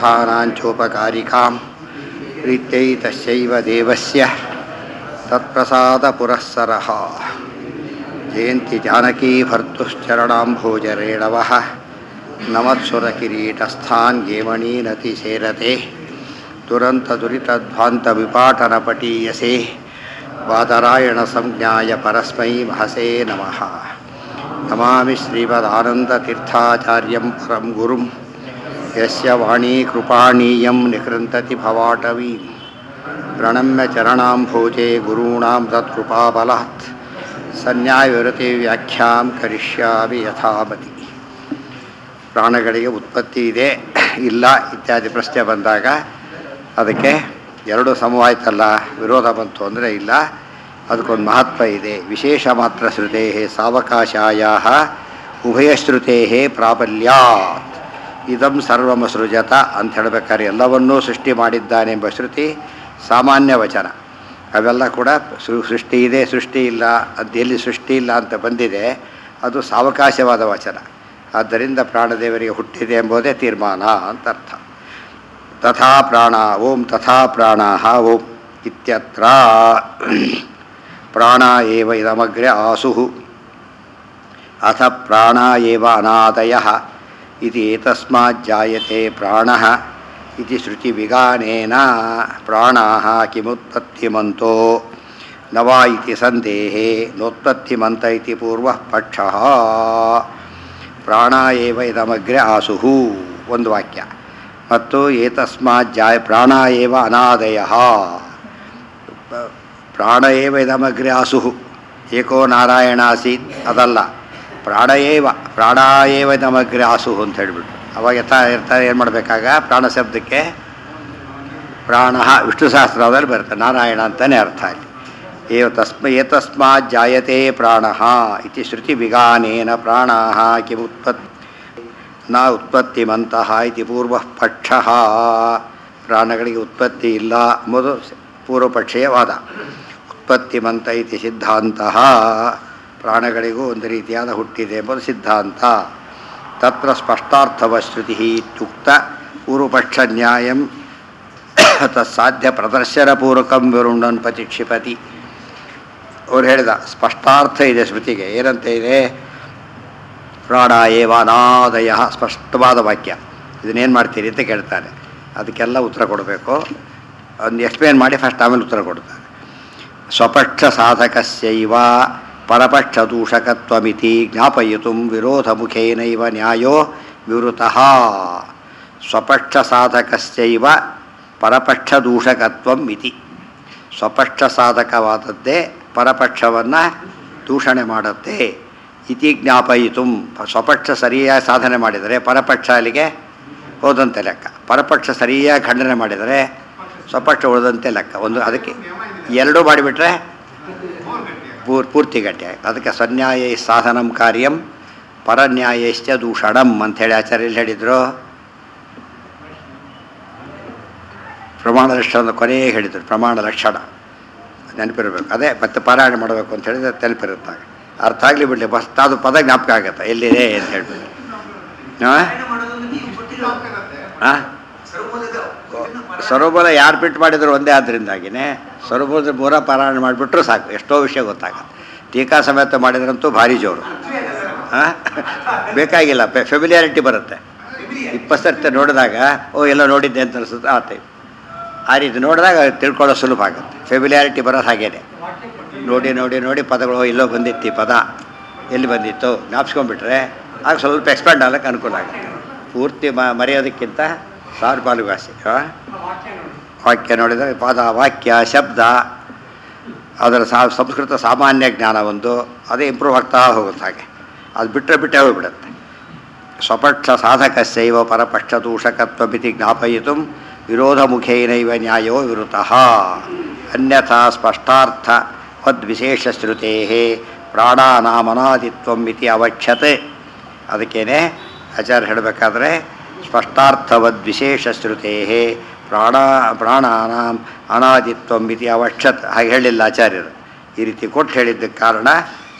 स्थानाञ्चोपकारिकां प्रीत्यै तस्यैव देवस्य तत्प्रसादपुरःसरः जयन्ति जानकी भर्तुश्चरणाम्भोजरेणवः नमत्सुरकिरीटस्थान् गेमणीनतिशेरते दुरन्तदुरितध्वान्तविपाटनपटीयसे वादरायणसंज्ञाय परस्मै महसे नमः नमामि श्रीमदानन्दतीर्थाचार्यं परं गुरुं यस्य वाणी कृपाणीयं निकृन्तति भवाटवीं प्रणम्य चरणाम्भोजे गुरूणां तत्कृपाबलात् ಸನ್ಯಾಯವಿರತಿ ಕರಿಷ್ಯಾಮಿ ಯಥಾಮತಿ ಪ್ರಾಣಗಳಿಗೆ ಉತ್ಪತ್ತಿ ಇದೆ ಇಲ್ಲ ಇತ್ಯಾದಿ ಪ್ರಶ್ನೆ ಬಂದಾಗ ಅದಕ್ಕೆ ಎರಡು ಸಮವಾಯ್ತಲ್ಲ ವಿರೋಧ ಬಂತು ಅಂದರೆ ಇಲ್ಲ ಅದಕ್ಕೊಂದು ಮಹತ್ವ ಇದೆ ವಿಶೇಷ ಮಾತ್ರ ಶ್ರುತೇ ಸಾವಕಾಶಾಯ ಉಭಯಶ್ರುತೇ ಪ್ರಾಬಲ್ಯಾತ್ ಇದಂ ಸರ್ವಮಸೃಜತ ಅಂತ ಹೇಳಬೇಕಾದ್ರೆ ಎಲ್ಲವನ್ನೂ ಸೃಷ್ಟಿ ಮಾಡಿದ್ದಾನೆಂಬ ಶ್ರುತಿ ಸಾಮಾನ್ಯ ವಚನ ಅವೆಲ್ಲ ಕೂಡ ಸೃ- ಸೃಷ್ಟಿ ಇದೆ ಸೃಷ್ಟಿ ಇಲ್ಲ ಅದು ಎಲ್ಲಿ ಸೃಷ್ಟಿ ಇಲ್ಲ ಅಂತ ಬಂದಿದೆ ಅದು ಸಾವಕಾಶವಾದ ವಚನ ಆದ್ದರಿಂದ ಪ್ರಾಣದೇವರಿಗೆ ಹುಟ್ಟಿದೆ ಎಂಬುದೇ ತೀರ್ಮಾನ ಅಂತ ಅರ್ಥ ತಥಾ ಪ್ರಾಣ ಓಂ ತಥಾ ಪ್ರಾಣ ಓಂ ಇತ್ಯತ್ರ ಪ್ರಾಣ ಏವ ಇದಮಗ್ರೆ ಆಸು ಅಥ ಪ್ರಾಣ ಏವ ಅನಾದಯ ಇತಿ ಏತಸ್ಮಾಜ್ಜಾಯತೆ ಪ್ರಾಣ ಇತಿ ಶ್ರುತಿವಿಗಾನೇನ ಪ್ರಾಣಾಃ ಕಿಮುತ್ಪತ್ತಿಮಂತೋ ನ ವಾ ಇತಿ ಸಂದೇಹೇ ನೋತ್ಪತ್ತಿಮಂತ ಇತಿ ಪೂರ್ವಃ ಪಕ್ಷಃ ಪ್ರಾಣ ಏವ ಇದಮಗ್ರೆ ಆಸುಹು ಒಂದು ವಾಕ್ಯ ಮತ್ತು ಏತಸ್ಮಾತ್ ಜಾಯ ಪ್ರಾಣ ಏವ ಅನಾದಯ ಪ್ರಾಣ ಏವ ಇದಮಗ್ರೆ ಆಸುಹು ಏಕೋ ನಾರಾಯಣ ಆಸೀತ್ ಅದಲ್ಲ ಪ್ರಾಣ ಏವ ಪ್ರಾಣ ಏವ ಇದಮಗ್ರೆ ಆಸುಹು ಅಂತ ಹೇಳಿಬಿಟ್ಟು ಅವಾಗ ಯಥಾ ಇರ್ತಾರೆ ಏನು ಮಾಡಬೇಕಾಗ ಪ್ರಾಣ ಶಬ್ದಕ್ಕೆ ಪ್ರಾಣ ವಿಷ್ಣು ಸಹಸ್ರದಲ್ಲಿ ಬರುತ್ತೆ ನಾರಾಯಣ ಅಂತಲೇ ಅರ್ಥ ಅಲ್ಲಿ ಏವ ತಸ್ಮ ಏತಸ್ಮಾತ್ ಜಾಯತೆ ಪ್ರಾಣ ಇತಿ ಶ್ರುತಿ ವಿಗಾನೇನ ಪ್ರಾಣ ಕಿಮುತ್ಪತ್ ನ ಉತ್ಪತ್ತಿಮಂತಹ ಇತಿ ಪೂರ್ವ ಪಕ್ಷ ಪ್ರಾಣಗಳಿಗೆ ಉತ್ಪತ್ತಿ ಇಲ್ಲ ಎಂಬುದು ಪೂರ್ವಪಕ್ಷೀಯ ವಾದ ಉತ್ಪತ್ತಿಮಂತ ಇತಿ ಸಿದ್ಧಾಂತ ಪ್ರಾಣಗಳಿಗೂ ಒಂದು ರೀತಿಯಾದ ಹುಟ್ಟಿದೆ ಎಂಬುದು ಸಿದ್ಧಾಂತ ತತ್ರ ಸ್ಪಷ್ಟಾರ್ಥವ ಶ್ರುತಿ ಇತ್ಯುಕ್ತ ಪೂರ್ವಪಕ್ಷ ನ್ಯಾಯಂ ತತ್ಸಾಧ್ಯ ಪ್ರದರ್ಶನಪೂರ್ವಕಂ ವಿರುಣ್ಣನ್ ಪತಿಕ್ಷಿಪತಿ ಅವ್ರು ಹೇಳಿದ ಸ್ಪಷ್ಟಾರ್ಥ ಇದೆ ಸ್ಮೃತಿಗೆ ಏನಂತ ಇದೆ ಪ್ರಾಣ ಏವ ಅನಾದಯ ಸ್ಪಷ್ಟವಾದ ವಾಕ್ಯ ಇದನ್ನೇನು ಮಾಡ್ತೀರಿ ಅಂತ ಕೇಳ್ತಾನೆ ಅದಕ್ಕೆಲ್ಲ ಉತ್ತರ ಕೊಡಬೇಕು ಒಂದು ಎಕ್ಸ್ಪ್ಲೇನ್ ಮಾಡಿ ಫಸ್ಟ್ ಆಮೇಲೆ ಉತ್ತರ ಕೊಡ್ತಾನೆ ಸ್ವಪಕ್ಷ ಸಾಧಕಸ್ಯೈವ ಪರಪಕ್ಷ ದೂಷಕತ್ವಮಿತಿ ಜ್ಞಾಪಯಿತು ವಿರೋಧ ಮುಖೇನೈವ ನ್ಯಾಯೋ ವಿವೃತಃ ಸ್ವಪಕ್ಷ ಸಾಧಕಸ್ಯೈವ ಪರಪಕ್ಷ ದೂಷಕತ್ವಂ ಇತಿ ಸ್ವಪಕ್ಷ ಸಾಧಕವಾದದ್ದೇ ಪರಪಕ್ಷವನ್ನು ದೂಷಣೆ ಮಾಡುತ್ತೆ ಇತಿ ಜ್ಞಾಪಯಿತು ಸ್ವಪಕ್ಷ ಸರಿಯಾಗಿ ಸಾಧನೆ ಮಾಡಿದರೆ ಪರಪಕ್ಷ ಅಲ್ಲಿಗೆ ಹೋದಂತೆ ಲೆಕ್ಕ ಪರಪಕ್ಷ ಸರಿಯಾಗಿ ಖಂಡನೆ ಮಾಡಿದರೆ ಸ್ವಪಕ್ಷ ಉಳಿದಂತೆ ಲೆಕ್ಕ ಒಂದು ಅದಕ್ಕೆ ಎರಡೂ ಮಾಡಿಬಿಟ್ರೆ ಪೂರ್ ಪೂರ್ತಿ ಗಟ್ಟಿ ಆಯ್ತು ಅದಕ್ಕೆ ಸನ್ಯಾಯ ಸಾಧನಂ ಕಾರ್ಯಂ ಪರನ್ಯಾಯಶ್ಚ ದೂಷಣಂ ಅಂಥೇಳಿ ಆಚಾರ್ಯ ಎಲ್ಲಿ ಹೇಳಿದರು ಪ್ರಮಾಣ ಲಕ್ಷಣದ ಕೊನೆಯೇ ಹೇಳಿದರು ಪ್ರಮಾಣ ಲಕ್ಷಣ ನೆನಪಿರಬೇಕು ಅದೇ ಮತ್ತೆ ಪಾರಾಯಣ ಮಾಡಬೇಕು ಅಂತ ಹೇಳಿದ್ರೆ ನೆನಪಿರುತ್ತಾಗ ಅರ್ಥ ಆಗಲಿ ಬಿಡಲಿ ಬಸ್ ಅದು ಪದ ಜ್ಞಾಪಕ ಆಗುತ್ತೆ ಎಲ್ಲಿದೆ ಅಂತ ಹೇಳ್ಬಿಟ್ಟು ಹಾಂ ಹಾಂ ಸರೋಬರ ಯಾರು ಬಿಟ್ಟು ಮಾಡಿದ್ರು ಒಂದೇ ಆದ್ದರಿಂದಾಗಿನೇ ಸರೋಬರದ ಮೂರ ಪಾರಾಯಣ ಮಾಡಿಬಿಟ್ರು ಸಾಕು ಎಷ್ಟೋ ವಿಷಯ ಗೊತ್ತಾಗತ್ತೆ ಟೀಕಾ ಸಮೇತ ಮಾಡಿದ್ರಂತೂ ಭಾರಿ ಜೋರು ಹಾಂ ಬೇಕಾಗಿಲ್ಲ ಫೆಮಿಲಿಯಾರಿಟಿ ಬರುತ್ತೆ ಇಪ್ಪತ್ತು ಸರ್ತಿ ನೋಡಿದಾಗ ಓ ಎಲ್ಲ ನೋಡಿದ್ದೆ ಅಂತ ಅನಿಸುತ್ತೆ ಆ ಟೈಪ್ ಆ ರೀತಿ ನೋಡಿದಾಗ ತಿಳ್ಕೊಳ್ಳೋ ಸುಲಭ ಆಗುತ್ತೆ ಫೆಮಿಲಿಯಾರಿಟಿ ಬರೋದು ಹಾಗೇನೆ ನೋಡಿ ನೋಡಿ ನೋಡಿ ಪದಗಳು ಓ, ಎಲ್ಲೋ ಬಂದಿತ್ತು ಈ ಪದ ಎಲ್ಲಿ ಬಂದಿತ್ತು ಜ್ಞಾಪಿಸ್ಕೊಂಡ್ಬಿಟ್ರೆ ಆಗ ಸ್ವಲ್ಪ ಎಕ್ಸ್ಪ್ಯಾಂಡ್ ಆಗಕ್ಕೆ ಅನುಕೂಲ ಆಗುತ್ತೆ ಪೂರ್ತಿ ಮ ಮರೆಯೋದಕ್ಕಿಂತ ಸಾವಿರ ಪಾಲು ಭಾಷೆ ವಾಕ್ಯ ನೋಡಿದರೆ ಪದ ವಾಕ್ಯ ಶಬ್ದ ಅದರ ಸಾ ಸಂಸ್ಕೃತ ಸಾಮಾನ್ಯ ಜ್ಞಾನ ಒಂದು ಅದೇ ಇಂಪ್ರೂವ್ ಆಗ್ತಾ ಹೋಗುತ್ತೆ ಹಾಗೆ ಅದು ಬಿಟ್ಟರೆ ಬಿಟ್ಟೇ ಹೋಗ್ಬಿಡುತ್ತೆ ಸ್ವಪಕ್ಷ ಸಾಧಕಸ್ಯೈವ ಪರಪಕ್ಷ ದೂಷಕತ್ವಮಿತಿ ಜ್ಞಾಪಯಿತು ವಿರೋಧ ಮುಖೇನೈವ ನ್ಯಾಯೋ ವಿರುತಃ ಅನ್ಯಥಾ ಸ್ಪಷ್ಟಾರ್ಥ ವದ್ವಿಶೇಷ ಶ್ರುತೇ ಪ್ರಾಣಾನಾಮನಾದಿತ್ವಂ ಇತಿ ಅವಕ್ಷತೆ ಅದಕ್ಕೇನೆ ಆಚಾರ್ಯ ಹೇಳಬೇಕಾದ್ರೆ ಸ್ಪಷ್ಟಾರ್ಥವದ್ವಿಶೇಷ ಶ್ರುತೇ ಪ್ರಾಣ ಪ್ರಾಣಾನಾಂ ಅನಾದಿತ್ವಂ ಇತಿ ಅವಕ್ಷತ್ ಹಾಗೆ ಹೇಳಿಲ್ಲ ಆಚಾರ್ಯರು ಈ ರೀತಿ ಕೊಟ್ಟು ಹೇಳಿದ್ದಕ್ಕೆ ಕಾರಣ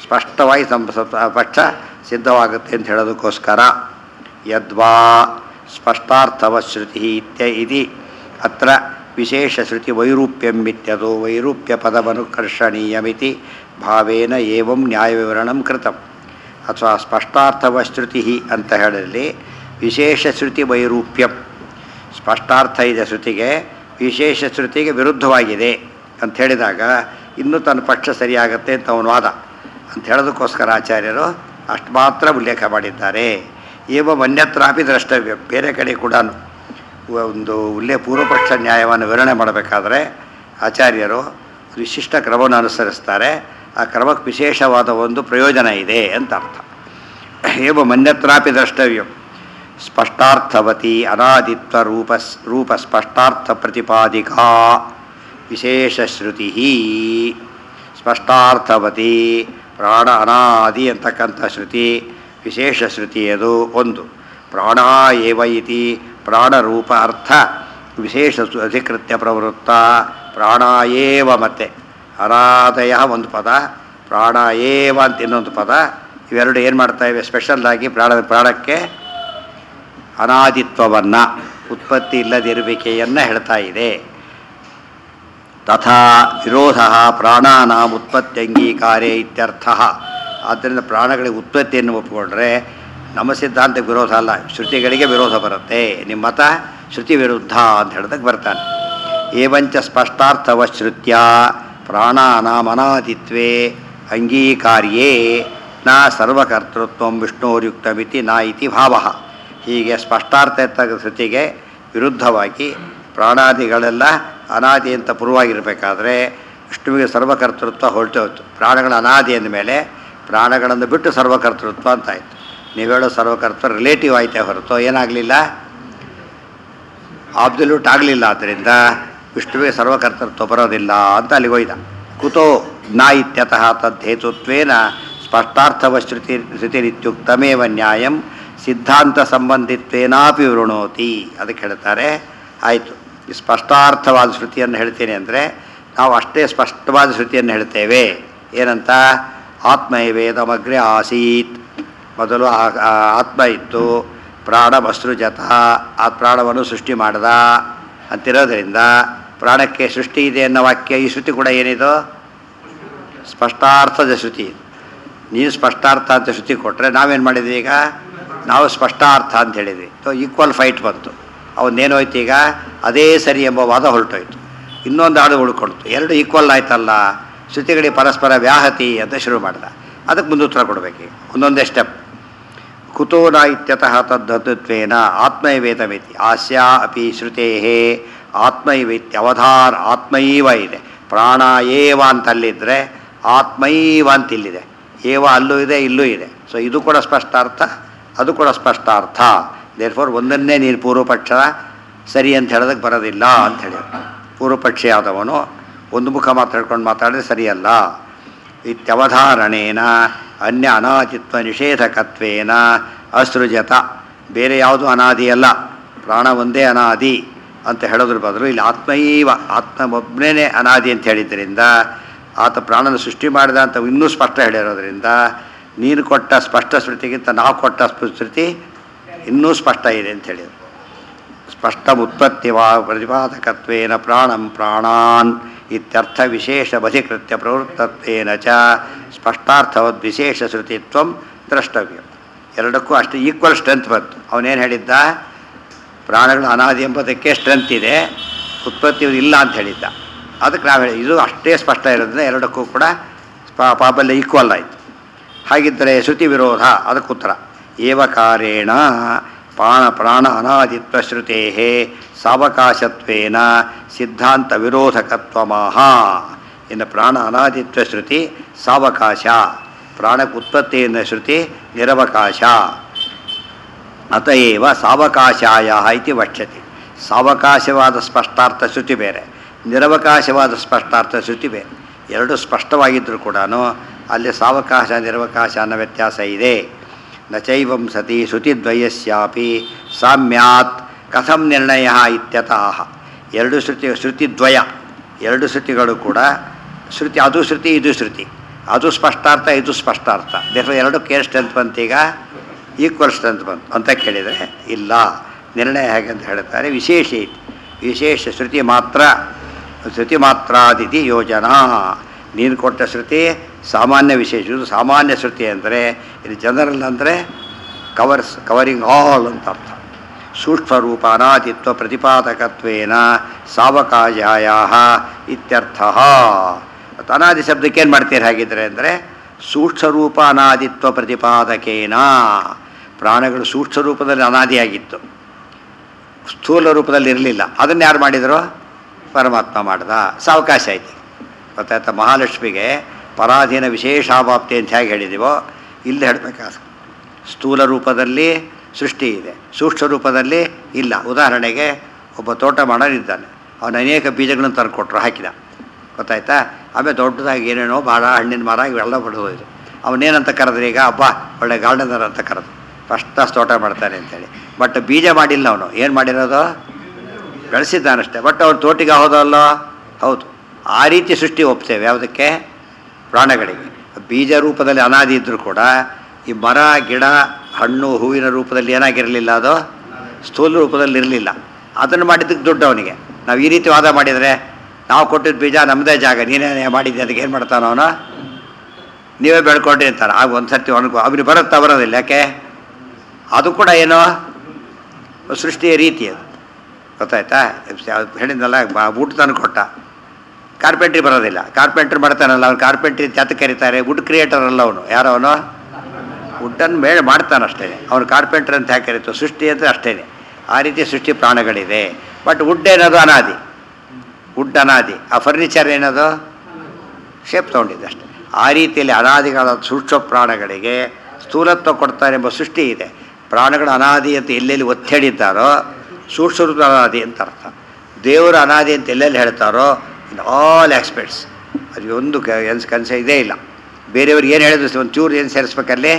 ಸ್ಪಷ್ಟವಾಗಿ ತಮ್ಮ ಸತ್- ಪಕ್ಷ ಸಿದ್ಧವಾಗುತ್ತೆ ಅಂತ ಹೇಳೋದಕ್ಕೋಸ್ಕರ ಯದ್ವಾ ಸ್ಪಷ್ಟಾರ್ಥವಶ್ರುತಿ ಇತ್ಯ ಇತಿ ಅತ್ರ ವಿಶೇಷಶ್ರುತಿ ವೈರೂಪ್ಯಂ ಇತ್ಯದು ವೈರೂಪ್ಯಪದಮನುಕರ್ಷಣೀಯಮಿತಿ ಭಾವೇನ ಏವಂ ನ್ಯಾಯವಿವರಣಂ ಕೃತಂ ಅಥವಾ ಸ್ಪಷ್ಟಾರ್ಥವಶ್ರುತಿ ಅಂತ ಹೇಳಲಿ ವಿಶೇಷ ಶ್ರುತಿ ವೈರೂಪ್ಯಂ ಸ್ಪಷ್ಟಾರ್ಥ ಇದೆ ಶ್ರುತಿಗೆ ವಿಶೇಷ ಶ್ರುತಿಗೆ ವಿರುದ್ಧವಾಗಿದೆ ಅಂತ ಹೇಳಿದಾಗ ಇನ್ನೂ ತನ್ನ ಪಕ್ಷ ಸರಿಯಾಗತ್ತೆ ಅಂತ ಅವನ ವಾದ ಅಂತ ಹೇಳೋದಕ್ಕೋಸ್ಕರ ಆಚಾರ್ಯರು ಅಷ್ಟು ಮಾತ್ರ ಉಲ್ಲೇಖ ಮಾಡಿದ್ದಾರೆ ಏವ ಅನ್ಯತ್ರಾಪಿ ದ್ರಷ್ಟವ್ಯ ಬೇರೆ ಕಡೆ ಕೂಡ ಒಂದು ಉಲ್ಲೇ ಪೂರ್ವಪಕ್ಷ ನ್ಯಾಯವನ್ನು ವಿವರಣೆ ಮಾಡಬೇಕಾದ್ರೆ ಆಚಾರ್ಯರು ವಿಶಿಷ್ಟ ಕ್ರಮವನ್ನು ಅನುಸರಿಸ್ತಾರೆ ಆ ಕ್ರಮಕ್ಕೆ ವಿಶೇಷವಾದ ಒಂದು ಪ್ರಯೋಜನ ಇದೆ ಅಂತ ಅರ್ಥ ಏವ ಮನ್ಯತ್ರಾಪಿ ದ್ರಷ್ಟವ್ಯಂ ಸ್ಪಷ್ಟಾರ್ಥವತಿ ಅನಾದಿತ್ವ ರೂಪ ರೂಪ ಸ್ಪಷ್ಟಾರ್ಥ ಪ್ರತಿಪಾದಿಕಾ ವಿಶೇಷ ಶ್ರುತಿ ಸ್ಪಷ್ಟಾರ್ಥವತಿ ಪ್ರಾಣ ಅನಾದಿ ಅಂತಕ್ಕಂಥ ಶ್ರುತಿ ವಿಶೇಷ ಶ್ರುತಿ ಅದು ಒಂದು ಪ್ರಾಣ ಏವ ಇತಿ ಪ್ರಾಣರೂಪ ಅರ್ಥ ವಿಶೇಷ ಸು- ಅಧಿಕೃತ್ಯ ಪ್ರವೃತ್ತ ಪ್ರಾಣ ಏವ ಮತ್ತೆ ಅನಾದಯ ಒಂದು ಪದ ಪ್ರಾಣ ಏವ ಅಂತ ಇನ್ನೊಂದು ಪದ ಇವೆರಡು ಏನು ಮಾಡ್ತಾ ಇವೆ ಸ್ಪೆಷಲ್ ಆಗಿ ಪ್ರಾಣ ಪ್ರಾಣಕ್ಕೆ ಅನಾದಿತ್ವವನ್ನು ಉತ್ಪತ್ತಿ ಇಲ್ಲದಿರುವಿಕೆಯನ್ನು ಹೇಳ್ತಾ ಇದೆ ತಥಾ ವಿರೋಧ ಪ್ರಾಣಾನಾಂ ಉತ್ಪತ್ತ್ಯಂಗೀಕಾರೇ ಇತ್ಯರ್ಥ ಆದ್ದರಿಂದ ಪ್ರಾಣಗಳಿಗೆ ಉತ್ಪತ್ತಿಯನ್ನು ಒಪ್ಪಿಕೊಂಡ್ರೆ ನಮ್ಮ ಸಿದ್ಧಾಂತಕ್ಕೆ ವಿರೋಧ ಅಲ್ಲ ಶ್ರುತಿಗಳಿಗೆ ವಿರೋಧ ಬರುತ್ತೆ ನಿಮ್ಮ ಮತ ಶ್ರುತಿ ವಿರುದ್ಧ ಅಂತ ಹೇಳಿದಾಗ ಬರ್ತಾನೆ ಏವಂಚ ಸ್ಪಷ್ಟಾರ್ಥವಶ್ರುತ್ಯ ಪ್ರಾಣಾನಾಂ ಅನಾದಿತ್ವೇ ಅಂಗೀಕಾರ್ಯೇ ನ ಸರ್ವಕರ್ತೃತ್ವ ವಿಷ್ಣೋರ್ಯುಕ್ತಮಿತಿ ನ ಇತಿ ಭಾವ ಹೀಗೆ ಸ್ಪಷ್ಟಾರ್ಥ ಇರ್ತಕ್ಕ ಶ್ರುತಿಗೆ ವಿರುದ್ಧವಾಗಿ ಪ್ರಾಣಾದಿಗಳೆಲ್ಲ ಅನಾದಿ ಅಂತ ಪೂರ್ವವಾಗಿರಬೇಕಾದ್ರೆ ವಿಷ್ಣುವಿಗೆ ಸರ್ವಕರ್ತೃತ್ವ ಹೊರಟು ಹೋಯ್ತು ಪ್ರಾಣಗಳ ಅನಾದಿ ಅಂದಮೇಲೆ ಪ್ರಾಣಗಳನ್ನು ಬಿಟ್ಟು ಸರ್ವಕರ್ತೃತ್ವ ಅಂತಾಯಿತು ನೀವು ಹೇಳೋ ಸರ್ವಕರ್ತೃತ್ವ ರಿಲೇಟಿವ್ ಆಯ್ತೇ ಹೊರತು ಏನಾಗಲಿಲ್ಲ ಆಬ್ಸಲ್ಯೂಟ್ ಆಗಲಿಲ್ಲ ಆದ್ದರಿಂದ ವಿಷ್ಣುವಿಗೆ ಸರ್ವಕರ್ತೃತ್ವ ಬರೋದಿಲ್ಲ ಅಂತ ಅಲ್ಲಿಗೆ ಹೋಯ್ದ ಕುತೋ ನ ಇತ್ಯತಃ ತದ್ದೇತುತ್ವೇನ ಸ್ಪಷ್ಟಾರ್ಥವ ಶ್ರುತಿ ಶ್ರುತಿರಿತ್ಯುಕ್ತಮೇವ ನ್ಯಾಯಂ ಸಿದ್ಧಾಂತ ಸಂಬಂಧಿತ್ವೇನಾಪಿ ವೃಣೋತಿ ಅದಕ್ಕೆ ಹೇಳ್ತಾರೆ ಆಯಿತು ಈ ಸ್ಪಷ್ಟಾರ್ಥವಾದ ಶ್ರುತಿಯನ್ನು ಹೇಳ್ತೀನಿ ಅಂದರೆ ನಾವು ಅಷ್ಟೇ ಸ್ಪಷ್ಟವಾದ ಶ್ರುತಿಯನ್ನು ಹೇಳ್ತೇವೆ ಏನಂತ ಆತ್ಮೈವೇದಮಗ್ರೆ ಆಸೀತ್ ಮೊದಲು ಆ- ಆ ಆತ್ಮ ಇತ್ತು ಪ್ರಾಣ ಬಸೃಜತ ಆ ಪ್ರಾಣವನ್ನು ಸೃಷ್ಟಿ ಮಾಡ್ದ ಅಂತಿರೋದ್ರಿಂದ ಪ್ರಾಣಕ್ಕೆ ಸೃಷ್ಟಿ ಇದೆ ಅನ್ನೋ ವಾಕ್ಯ ಈ ಶ್ರುತಿ ಕೂಡ ಏನಿದು ಸ್ಪಷ್ಟಾರ್ಥದ ಶ್ರುತಿ ನೀನು ಸ್ಪಷ್ಟಾರ್ಥ ಅಂತ ಶ್ರುತಿ ಕೊಟ್ಟರೆ ನಾವೇನು ಮಾಡಿದ್ವಿ ಈಗ ನಾವು ಸ್ಪಷ್ಟಾರ್ಥ ಅಂತ ಹೇಳಿದ್ವಿ ಸೊ ಈಕ್ವಲ್ ಫೈಟ್ ಬಂತು ಅವನ್ನೇನೋಯ್ತು ಈಗ ಅದೇ ಸರಿ ಎಂಬ ವಾದ ಹೊರಟೋಯ್ತು ಇನ್ನೊಂದು ಹಾಡು ಉಳ್ಕೊಳ್ತು ಎರಡು ಈಕ್ವಲ್ ಆಯ್ತಲ್ಲ ಶ್ರುತಿಗಳಿಗೆ ಪರಸ್ಪರ ವ್ಯಾಹತಿ ಅಂತ ಶುರು ಮಾಡ್ದ ಅದಕ್ಕೆ ಮುಂದೆ ಉತ್ತರ ಕೊಡಬೇಕು ಒಂದೊಂದೇ ಸ್ಟೆಪ್ ಕುತೋ ನ ಇತ್ಯತಃ ತದ್ಧತತ್ವೇನ ಆತ್ಮೈವೇದಮಿತಿ ಆಸ್ಯಾ ಅಪಿ ಶ್ರುತೇ ಆತ್ಮೈವೇತ್ಯವಧಾರ ಆತ್ಮೈವ ಇದೆ ಪ್ರಾಣ ಏವ ಅಂತ ಅಲ್ಲಿದ್ದರೆ ಆತ್ಮೈವ ಅಂತ ಇಲ್ಲಿದೆ ಏವ ಅಲ್ಲೂ ಇದೆ ಇಲ್ಲೂ ಇದೆ ಸೊ ಇದು ಕೂಡ ಸ್ಪಷ್ಟಾರ್ಥ ಅದು ಕೂಡ ಸ್ಪಷ್ಟಾರ್ಥ ದೇರ್ಫೋರ್ ಒಂದನ್ನೇ ನೀನು ಪೂರ್ವಪಕ್ಷ ಸರಿ ಅಂತ ಹೇಳೋದಕ್ಕೆ ಬರೋದಿಲ್ಲ ಅಂತ ಹೇಳಿದ್ರು ಪೂರ್ವಪಕ್ಷಿ ಆದವನು ಒಂದು ಮುಖ ಮಾತಾಡ್ಕೊಂಡು ಮಾತಾಡಿದ್ರೆ ಸರಿಯಲ್ಲ ಇತ್ಯವಧಾರಣೇನ ಅನ್ಯ ಅನಾದಿತ್ವ ನಿಷೇಧಕತ್ವೇನ ಅಸೃಜತ ಬೇರೆ ಯಾವುದು ಅನಾದಿ ಅಲ್ಲ ಪ್ರಾಣ ಒಂದೇ ಅನಾದಿ ಅಂತ ಹೇಳೋದ್ರ ಬದಲು ಇಲ್ಲಿ ಆತ್ಮೈವ ಆತ್ಮ ಒಬ್ಬನೇ ಅನಾದಿ ಅಂತ ಹೇಳಿದ್ರಿಂದ ಆತ ಪ್ರಾಣನ ಸೃಷ್ಟಿ ಮಾಡಿದ ಅಂತ ಇನ್ನೂ ಸ್ಪಷ್ಟ ಹೇಳಿರೋದ್ರಿಂದ ನೀನು ಕೊಟ್ಟ ಸ್ಪಷ್ಟ ಶ್ರುತಿಗಿಂತ ನಾವು ಕೊಟ್ಟ ಸ್ಪ- ಶ್ರುತಿ ಇನ್ನೂ ಸ್ಪಷ್ಟ ಇದೆ ಅಂತ ಹೇಳಿದರು ಸ್ಪಷ್ಟಮುತ್ಪತ್ತಿವಾ ಪ್ರತಿಪಾದಕತ್ವೇನ ಪ್ರಾಣಂ ಪ್ರಾಣಾನ್ ಇತ್ಯರ್ಥ ವಿಶೇಷಮಧಿಕೃತ್ಯ ಪ್ರವೃತ್ತತ್ವೇನ ಚ ಸ್ಪಷ್ಟಾರ್ಥವದ್ ವಿಶೇಷ ಶ್ರುತಿತ್ವಂ ದ್ರಷ್ಟವ್ಯ ಎರಡಕ್ಕೂ ಅಷ್ಟು ಈಕ್ವಲ್ ಸ್ಟ್ರೆಂತ್ ಬಂತು ಅವನೇನು ಹೇಳಿದ್ದ ಪ್ರಾಣಗಳ ಅನಾದಿ ಎಂಬುದಕ್ಕೆ ಸ್ಟ್ರೆಂತ್ ಇದೆ ಉತ್ಪತ್ತಿ ಇಲ್ಲ ಅಂತ ಹೇಳಿದ್ದ ಅದಕ್ಕೆ ನಾವು ಹೇಳಿ ಇದು ಅಷ್ಟೇ ಸ್ಪಷ್ಟ ಇರೋದ್ರಿಂದ ಎರಡಕ್ಕೂ ಕೂಡ ಸ್ಪ- ಪಾಪಲ್ಯ ಈಕ್ವಲ್ ಆಯಿತು ಹಾಗಿದ್ದರೆ ಶ್ರುತಿ ವಿರೋಧ ಅದಕ್ಕೆ ಉತ್ತರ ಏವಕಾರೇಣ ಪ್ರಾಣ ಪ್ರಾಣ ಅನಾದಿತ್ವ ಶ್ರುತೇ ಸಾವಕಾಶತ್ವೇನ ಸಿದ್ಧಾಂತ ವಿರೋಧಕತ್ವಮಾಹ ಇನ್ನು ಪ್ರಾಣ ಅನಾದಿತ್ವ ಶ್ರುತಿ ಸಾವಕಾಶ ಪ್ರಾಣಕ್ಕೆ ಉತ್ಪತ್ತಿಯಿಂದ ಶ್ರುತಿ ನಿರವಕಾಶ ಅತಏವ ಸಾವಕಾಶಾಯ ಇತಿ ವಕ್ಷ್ಯತೆ ಸಾವಕಾಶವಾದ ಸ್ಪಷ್ಟಾರ್ಥ ಶ್ರುತಿ ಬೇರೆ ನಿರವಕಾಶವಾದ ಸ್ಪಷ್ಟಾರ್ಥ ಶ್ರುತಿ ಬೇರೆ ಎರಡು ಸ್ಪಷ್ಟವಾಗಿದ್ದರೂ ಕೂಡ ಅಲ್ಲಿ ಸಾವಕಾಶ ನಿರವಕಾಶ ಅನ್ನೋ ವ್ಯತ್ಯಾಸ ಇದೆ ನಚೈವಂ ಸತಿ ಶ್ರುತಿದ್ವಯಸ್ಯಾಪಿ ಸಾಮ್ಯಾತ್ ಕಥಂ ನಿರ್ಣಯ ಇತ್ಯತಃ ಎರಡು ಶ್ರುತಿ ಶ್ರುತಿದ್ವಯ ಎರಡು ಶ್ರುತಿಗಳು ಕೂಡ ಶ್ರುತಿ ಅದು ಶ್ರುತಿ ಇದು ಶ್ರುತಿ ಅದು ಸ್ಪಷ್ಟಾರ್ಥ ಇದು ಸ್ಪಷ್ಟಾರ್ಥ ದೇಶ ಎರಡಕ್ಕೆ ಏನು ಸ್ಟ್ರೆಂತ್ ಬಂತೀಗ ಈಕ್ವಲ್ ಸ್ಟ್ರೆಂತ್ ಬಂತು ಅಂತ ಕೇಳಿದರೆ ಇಲ್ಲ ನಿರ್ಣಯ ಹೇಗೆ ಅಂತ ಹೇಳ್ತಾರೆ ವಿಶೇಷ ಇತಿ ವಿಶೇಷ ಶ್ರುತಿ ಮಾತ್ರ ಶ್ರುತಿ ಮಾತ್ರಾದಿತಿ ಯೋಜನಾ ನೀನು ಕೊಟ್ಟ ಶ್ರುತಿ ಸಾಮಾನ್ಯ ವಿಶೇಷ ಇದು ಸಾಮಾನ್ಯ ಶ್ರುತಿ ಅಂದರೆ ಇದು ಜನರಲ್ ಅಂದರೆ ಕವರ್ಸ್ ಕವರಿಂಗ್ ಆಲ್ ಅಂತ ಅರ್ಥ ಸೂಕ್ಷ್ಮರೂಪ ಅನಾದಿತ್ವ ಪ್ರತಿಪಾದಕತ್ವೇನ ಸಾವಕಾಶಾಯ ಇತ್ಯರ್ಥ ಮತ್ತು ಅನಾದಿ ಶಬ್ದಕ್ಕೆ ಏನು ಮಾಡ್ತೀರಿ ಹಾಗಿದ್ರೆ ಅಂದರೆ ಸೂಕ್ಷ್ಮರೂಪ ಅನಾದಿತ್ವ ಪ್ರತಿಪಾದಕೇನ ಪ್ರಾಣಗಳು ಸೂಕ್ಷ್ಮ ರೂಪದಲ್ಲಿ ಅನಾದಿಯಾಗಿತ್ತು ಸ್ಥೂಲ ರೂಪದಲ್ಲಿ ಇರಲಿಲ್ಲ ಅದನ್ನು ಯಾರು ಮಾಡಿದರು ಪರಮಾತ್ಮ ಮಾಡ್ದ ಸಾವಕಾಶ ಆಯ್ತು ಗೊತ್ತಾಯ್ತಾ ಮಹಾಲಕ್ಷ್ಮಿಗೆ ಪರಾಧೀನ ವಿಶೇಷಾಭಾಪ್ತಿ ಅಂತ ಹೇಗೆ ಹೇಳಿದೀವೋ ಇಲ್ಲಿ ಹೇಳಬೇಕಾದ ಸ್ಥೂಲ ರೂಪದಲ್ಲಿ ಸೃಷ್ಟಿ ಇದೆ ಸೂಕ್ಷ್ಮ ರೂಪದಲ್ಲಿ ಇಲ್ಲ ಉದಾಹರಣೆಗೆ ಒಬ್ಬ ತೋಟ ಮಾಡೋನಿದ್ದಾನೆ ಅವನು ಅನೇಕ ಬೀಜಗಳನ್ನು ತಂದುಕೊಟ್ರು ಹಾಕಿದ ಗೊತ್ತಾಯ್ತಾ ಆಮೇಲೆ ದೊಡ್ಡದಾಗಿ ಏನೇನೋ ಭಾಳ ಹಣ್ಣಿನ ಮರ ಇವೆಲ್ಲ ಬಡೋದು ಅವನೇನಂತ ಕರೆದ್ರೆ ಈಗ ಅಬ್ಬಾ ಒಳ್ಳೆ ಗಾರ್ಡನರ್ ಅಂತ ಕರೆದು ಫಸ್ಟ್ ಕ್ಲಾಸ್ ತೋಟ ಮಾಡ್ತಾನೆ ಅಂತೇಳಿ ಬಟ್ ಬೀಜ ಮಾಡಿಲ್ಲ ಅವನು ಏನು ಮಾಡಿರೋದು ಬೆಳೆಸಿದ್ದಾನಷ್ಟೇ ಬಟ್ ಅವ್ನು ತೋಟಿಗೆ ಹೋದಲ್ಲೋ ಹೌದು ಆ ರೀತಿ ಸೃಷ್ಟಿ ಒಪ್ತೇವೆ ಯಾವುದಕ್ಕೆ ಪ್ರಾಣಗಳಿಗೆ ಬೀಜ ರೂಪದಲ್ಲಿ ಅನಾದಿ ಇದ್ದರೂ ಕೂಡ ಈ ಮರ ಗಿಡ ಹಣ್ಣು ಹೂವಿನ ರೂಪದಲ್ಲಿ ಏನಾಗಿರಲಿಲ್ಲ ಅದು ಸ್ಥೂಲ ರೂಪದಲ್ಲಿ ಇರಲಿಲ್ಲ ಅದನ್ನು ಮಾಡಿದ್ದಕ್ಕೆ ದುಡ್ಡು ಅವನಿಗೆ ನಾವು ಈ ರೀತಿ ವಾದ ಮಾಡಿದರೆ ನಾವು ಕೊಟ್ಟಿದ್ದ ಬೀಜ ನಮ್ಮದೇ ಜಾಗ ನೀನೇ ಮಾಡಿದ್ದೆ ಅದಕ್ಕೆ ಏನು ಮಾಡ್ತಾನ ಅವನು ನೀವೇ ಬೆಳ್ಕೊಂಡ್ರಿ ಅಂತಾರೆ ಆಗ ಒಂದು ಸರ್ತಿ ಅವನಿಗೆ ಅವನಿಗೆ ಬರುತ್ತಾ ಬರೋದಿಲ್ಲ ಯಾಕೆ ಅದು ಕೂಡ ಏನೋ ಸೃಷ್ಟಿಯ ರೀತಿ ಅದು ಗೊತ್ತಾಯ್ತಾ ಹೇಳಿದ್ನಲ್ಲ ಬ- ಊಟ ತಂದು ಕೊಟ್ಟ ಕಾರ್ಪೆಂಟ್ರಿ ಬರೋದಿಲ್ಲ ಕಾರ್ಪೆಂಟ್ರ್ ಮಾಡ್ತಾನಲ್ಲ ಅವ್ನು ಕಾರ್ಪೆಂಟ್ರಿ ಜಾತ ಕರೀತಾರೆ ವುಡ್ ಕ್ರಿಯೇಟರ್ ಅಲ್ಲ ಅವನು ಯಾರೋ ಅವನು ವುಡ್ಡನ್ನು ಮೇಲೆ ಮಾಡ್ತಾನಷ್ಟೇ ಅವನು ಕಾರ್ಪೆಂಟ್ರ್ ಅಂತ ಯಾಕೆ ಕರೀತು ಸೃಷ್ಟಿ ಅಂತ ಅಷ್ಟೇ ಆ ರೀತಿ ಸೃಷ್ಟಿ ಪ್ರಾಣಗಳಿದೆ ಬಟ್ ವುಡ್ ಏನದು ಅನಾದಿ ವುಡ್ ಅನಾದಿ ಆ ಫರ್ನಿಚರ್ ಏನದು ಶೇಪ್ ತೊಗೊಂಡಿದೆ ಅಷ್ಟೆ ಆ ರೀತಿಯಲ್ಲಿ ಅನಾದಿಗಳ ಸೂಕ್ಷ್ಮ ಪ್ರಾಣಗಳಿಗೆ ಸ್ಥೂಲತ್ವ ಕೊಡ್ತಾರೆ ಎಂಬ ಸೃಷ್ಟಿ ಇದೆ ಪ್ರಾಣಗಳು ಅನಾದಿ ಅಂತ ಎಲ್ಲೆಲ್ಲಿ ಒತ್ತಿ ಹೇಳಿದ್ದಾರೋ ಸೂಕ್ಷ್ಮ ರೂಪದ ಅನಾದಿ ಅಂತ ಅರ್ಥ ದೇವರು ಅನಾದಿ ಅಂತ ಎಲ್ಲೆಲ್ಲಿ ಹೇಳ್ತಾರೋ ಇನ್ ಆಲ್ ಆಸ್ಪೆಕ್ಟ್ಸ್ ಅದು ಒಂದು ಎನ್ಸ್ ಕನಸ ಇದೇ ಇಲ್ಲ ಬೇರೆಯವ್ರಿಗೆ ಏನು ಹೇಳಿದ್ರು ಒಂದು ಚೂರು ಏನು ಸೇರಿಸ್ಬೇಕಲ್ಲಿ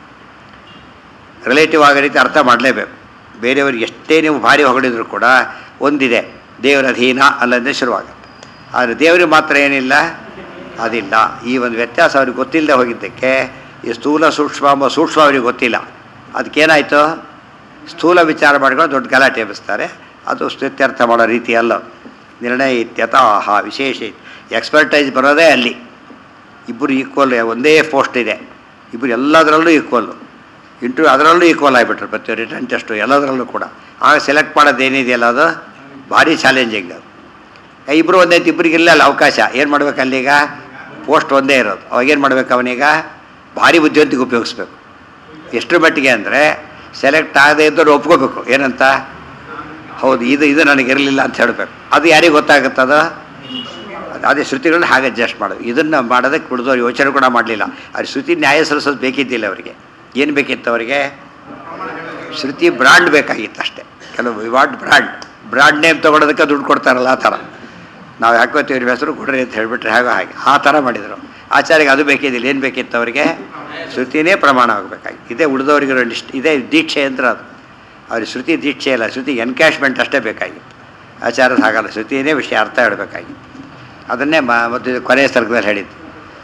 ರಿಲೇಟಿವ್ ಆಗೋ ರೀತಿ ಅರ್ಥ ಮಾಡಲೇಬೇಕು ಬೇರೆಯವ್ರಿಗೆ ಎಷ್ಟೇ ನೀವು ಭಾರಿ ಹೊಗಳಿದ್ರು ಕೂಡ ಒಂದಿದೆ ದೇವರ ಅಧೀನ ಅಲ್ಲಂದ್ರೆ ಶುರುವಾಗುತ್ತೆ ಆದರೆ ದೇವರಿಗೆ ಮಾತ್ರ ಏನಿಲ್ಲ ಅದಿಲ್ಲ ಈ ಒಂದು ವ್ಯತ್ಯಾಸ ಅವ್ರಿಗೆ ಗೊತ್ತಿಲ್ಲದೆ ಹೋಗಿದ್ದಕ್ಕೆ ಈ ಸ್ಥೂಲ ಸೂಕ್ಷ್ಮ ಎಂಬ ಸೂಕ್ಷ್ಮ ಅವ್ರಿಗೆ ಗೊತ್ತಿಲ್ಲ ಅದಕ್ಕೇನಾಯಿತು ಸ್ಥೂಲ ವಿಚಾರ ಮಾಡ್ಕೊಂಡು ದೊಡ್ಡ ಗಲಾಟೆ ಎಬ್ಬಿಸ್ತಾರೆ ಅದು ಸ್ತುತ್ಯರ್ಥ ಮಾಡೋ ರೀತಿ ಅಲ್ಲ ನಿರ್ಣಯ ಇತ್ಯತಃ ವಿಶೇಷ ಎಕ್ಸ್ಪರ್ಟೈಸ್ ಬರೋದೇ ಅಲ್ಲಿ ಇಬ್ಬರು ಈಕ್ವಲ್ ಒಂದೇ ಪೋಸ್ಟ್ ಇದೆ ಇಬ್ಬರು ಎಲ್ಲದರಲ್ಲೂ ಈಕ್ವಲ್ಲು ಇಂಟರ್ವ್ಯೂ ಅದರಲ್ಲೂ ಈಕ್ವಲ್ ಆಗಿಬಿಟ್ರು ಪ್ರತಿ ರಿಟರ್ನ್ ಟೆಸ್ಟು ಎಲ್ಲದರಲ್ಲೂ ಕೂಡ ಆಗ ಸೆಲೆಕ್ಟ್ ಮಾಡೋದು ಏನಿದೆಯಲ್ಲ ಅದು ಭಾರಿ ಚಾಲೆಂಜಿಂಗ್ ಅದು ಇಬ್ಬರು ಒಂದೇ ಇಬ್ಬರಿಗೆ ಇಲ್ಲ ಅಲ್ಲ ಅವಕಾಶ ಏನು ಮಾಡ್ಬೇಕು ಅಲ್ಲೀಗ ಪೋಸ್ಟ್ ಒಂದೇ ಇರೋದು ಅವಾಗೇನು ಮಾಡ್ಬೇಕು ಅವನೀಗ ಭಾರಿ ಬುದ್ಧಿವಂತಿಗೆ ಉಪಯೋಗಿಸ್ಬೇಕು ಎಷ್ಟರ ಮಟ್ಟಿಗೆ ಅಂದರೆ ಸೆಲೆಕ್ಟ್ ಆಗದೇ ಇದ್ದವ್ರು ಒಪ್ಕೋಬೇಕು ಏನಂತ ಹೌದು ಇದು ಇದು ನನಗೆ ಇರಲಿಲ್ಲ ಅಂತ ಹೇಳಬೇಕು ಅದು ಯಾರಿಗೆ ಗೊತ್ತಾಗುತ್ತದ ಅದೇ ಶ್ರುತಿಗಳನ್ನ ಹಾಗೆ ಅಡ್ಜಸ್ಟ್ ಮಾಡೋದು ಇದನ್ನು ಮಾಡೋದಕ್ಕೆ ಕುಡಿದವ್ರು ಯೋಚನೆ ಕೂಡ ಮಾಡಲಿಲ್ಲ ಅದು ಶ್ರುತಿ ನ್ಯಾಯ ಸಲ್ಲಿಸೋದು ಬೇಕಿದ್ದಿಲ್ಲ ಅವರಿಗೆ ಏನು ಬೇಕಿತ್ತು ಅವರಿಗೆ ಶ್ರುತಿ ಬ್ರಾಂಡ್ ಬೇಕಾಗಿತ್ತು ಅಷ್ಟೇ ಕೆಲವು ವಿವಾಡ್ ಬ್ರಾಂಡ್ ಬ್ರಾಂಡ್ ನೇಮ್ ತೊಗೊಳೋದಕ್ಕೆ ದುಡ್ಡು ಕೊಡ್ತಾರಲ್ಲ ಆ ಥರ ನಾವು ಹಾಕೋತೀವಿ ಇವ್ರ ಹೆಸರು ಕೊಡ್ರಿ ಅಂತ ಹೇಳಿಬಿಟ್ರೆ ಹಾಗೋ ಹಾಗೆ ಆ ಥರ ಮಾಡಿದರು ಆಚಾರ್ಯಗೆ ಅದು ಬೇಕಿದ್ದಿಲ್ಲ ಏನು ಬೇಕಿತ್ತು ಅವರಿಗೆ ಶ್ರುತಿನೇ ಪ್ರಮಾಣ ಆಗಬೇಕಾಗಿತ್ತು ಇದೇ ಉಳಿದವರಿಗೆ ಇಷ್ಟ ಇದೇ ದೀಕ್ಷೆ ಅಂತ ಅದು ಅವ್ರಿಗೆ ಶ್ರುತಿ ದೀಕ್ಷೆ ಇಲ್ಲ ಶ್ರುತಿ ಎನ್ಕ್ಯಾಶ್ಮೆಂಟ್ ಅಷ್ಟೇ ಬೇಕಾಗಿತ್ತು ಆಚಾರದ ಹಾಗಲ್ಲ ಶ್ರುತಿನೇ ವಿಷಯ ಅರ್ಥ ಹೇಳಬೇಕಾಗಿತ್ತು ಅದನ್ನೇ ಮ ಮತ್ತು ಇದು ಕೊನೆಯ ಸರ್ಗದಲ್ಲಿ ಹೇಳಿದ್ದು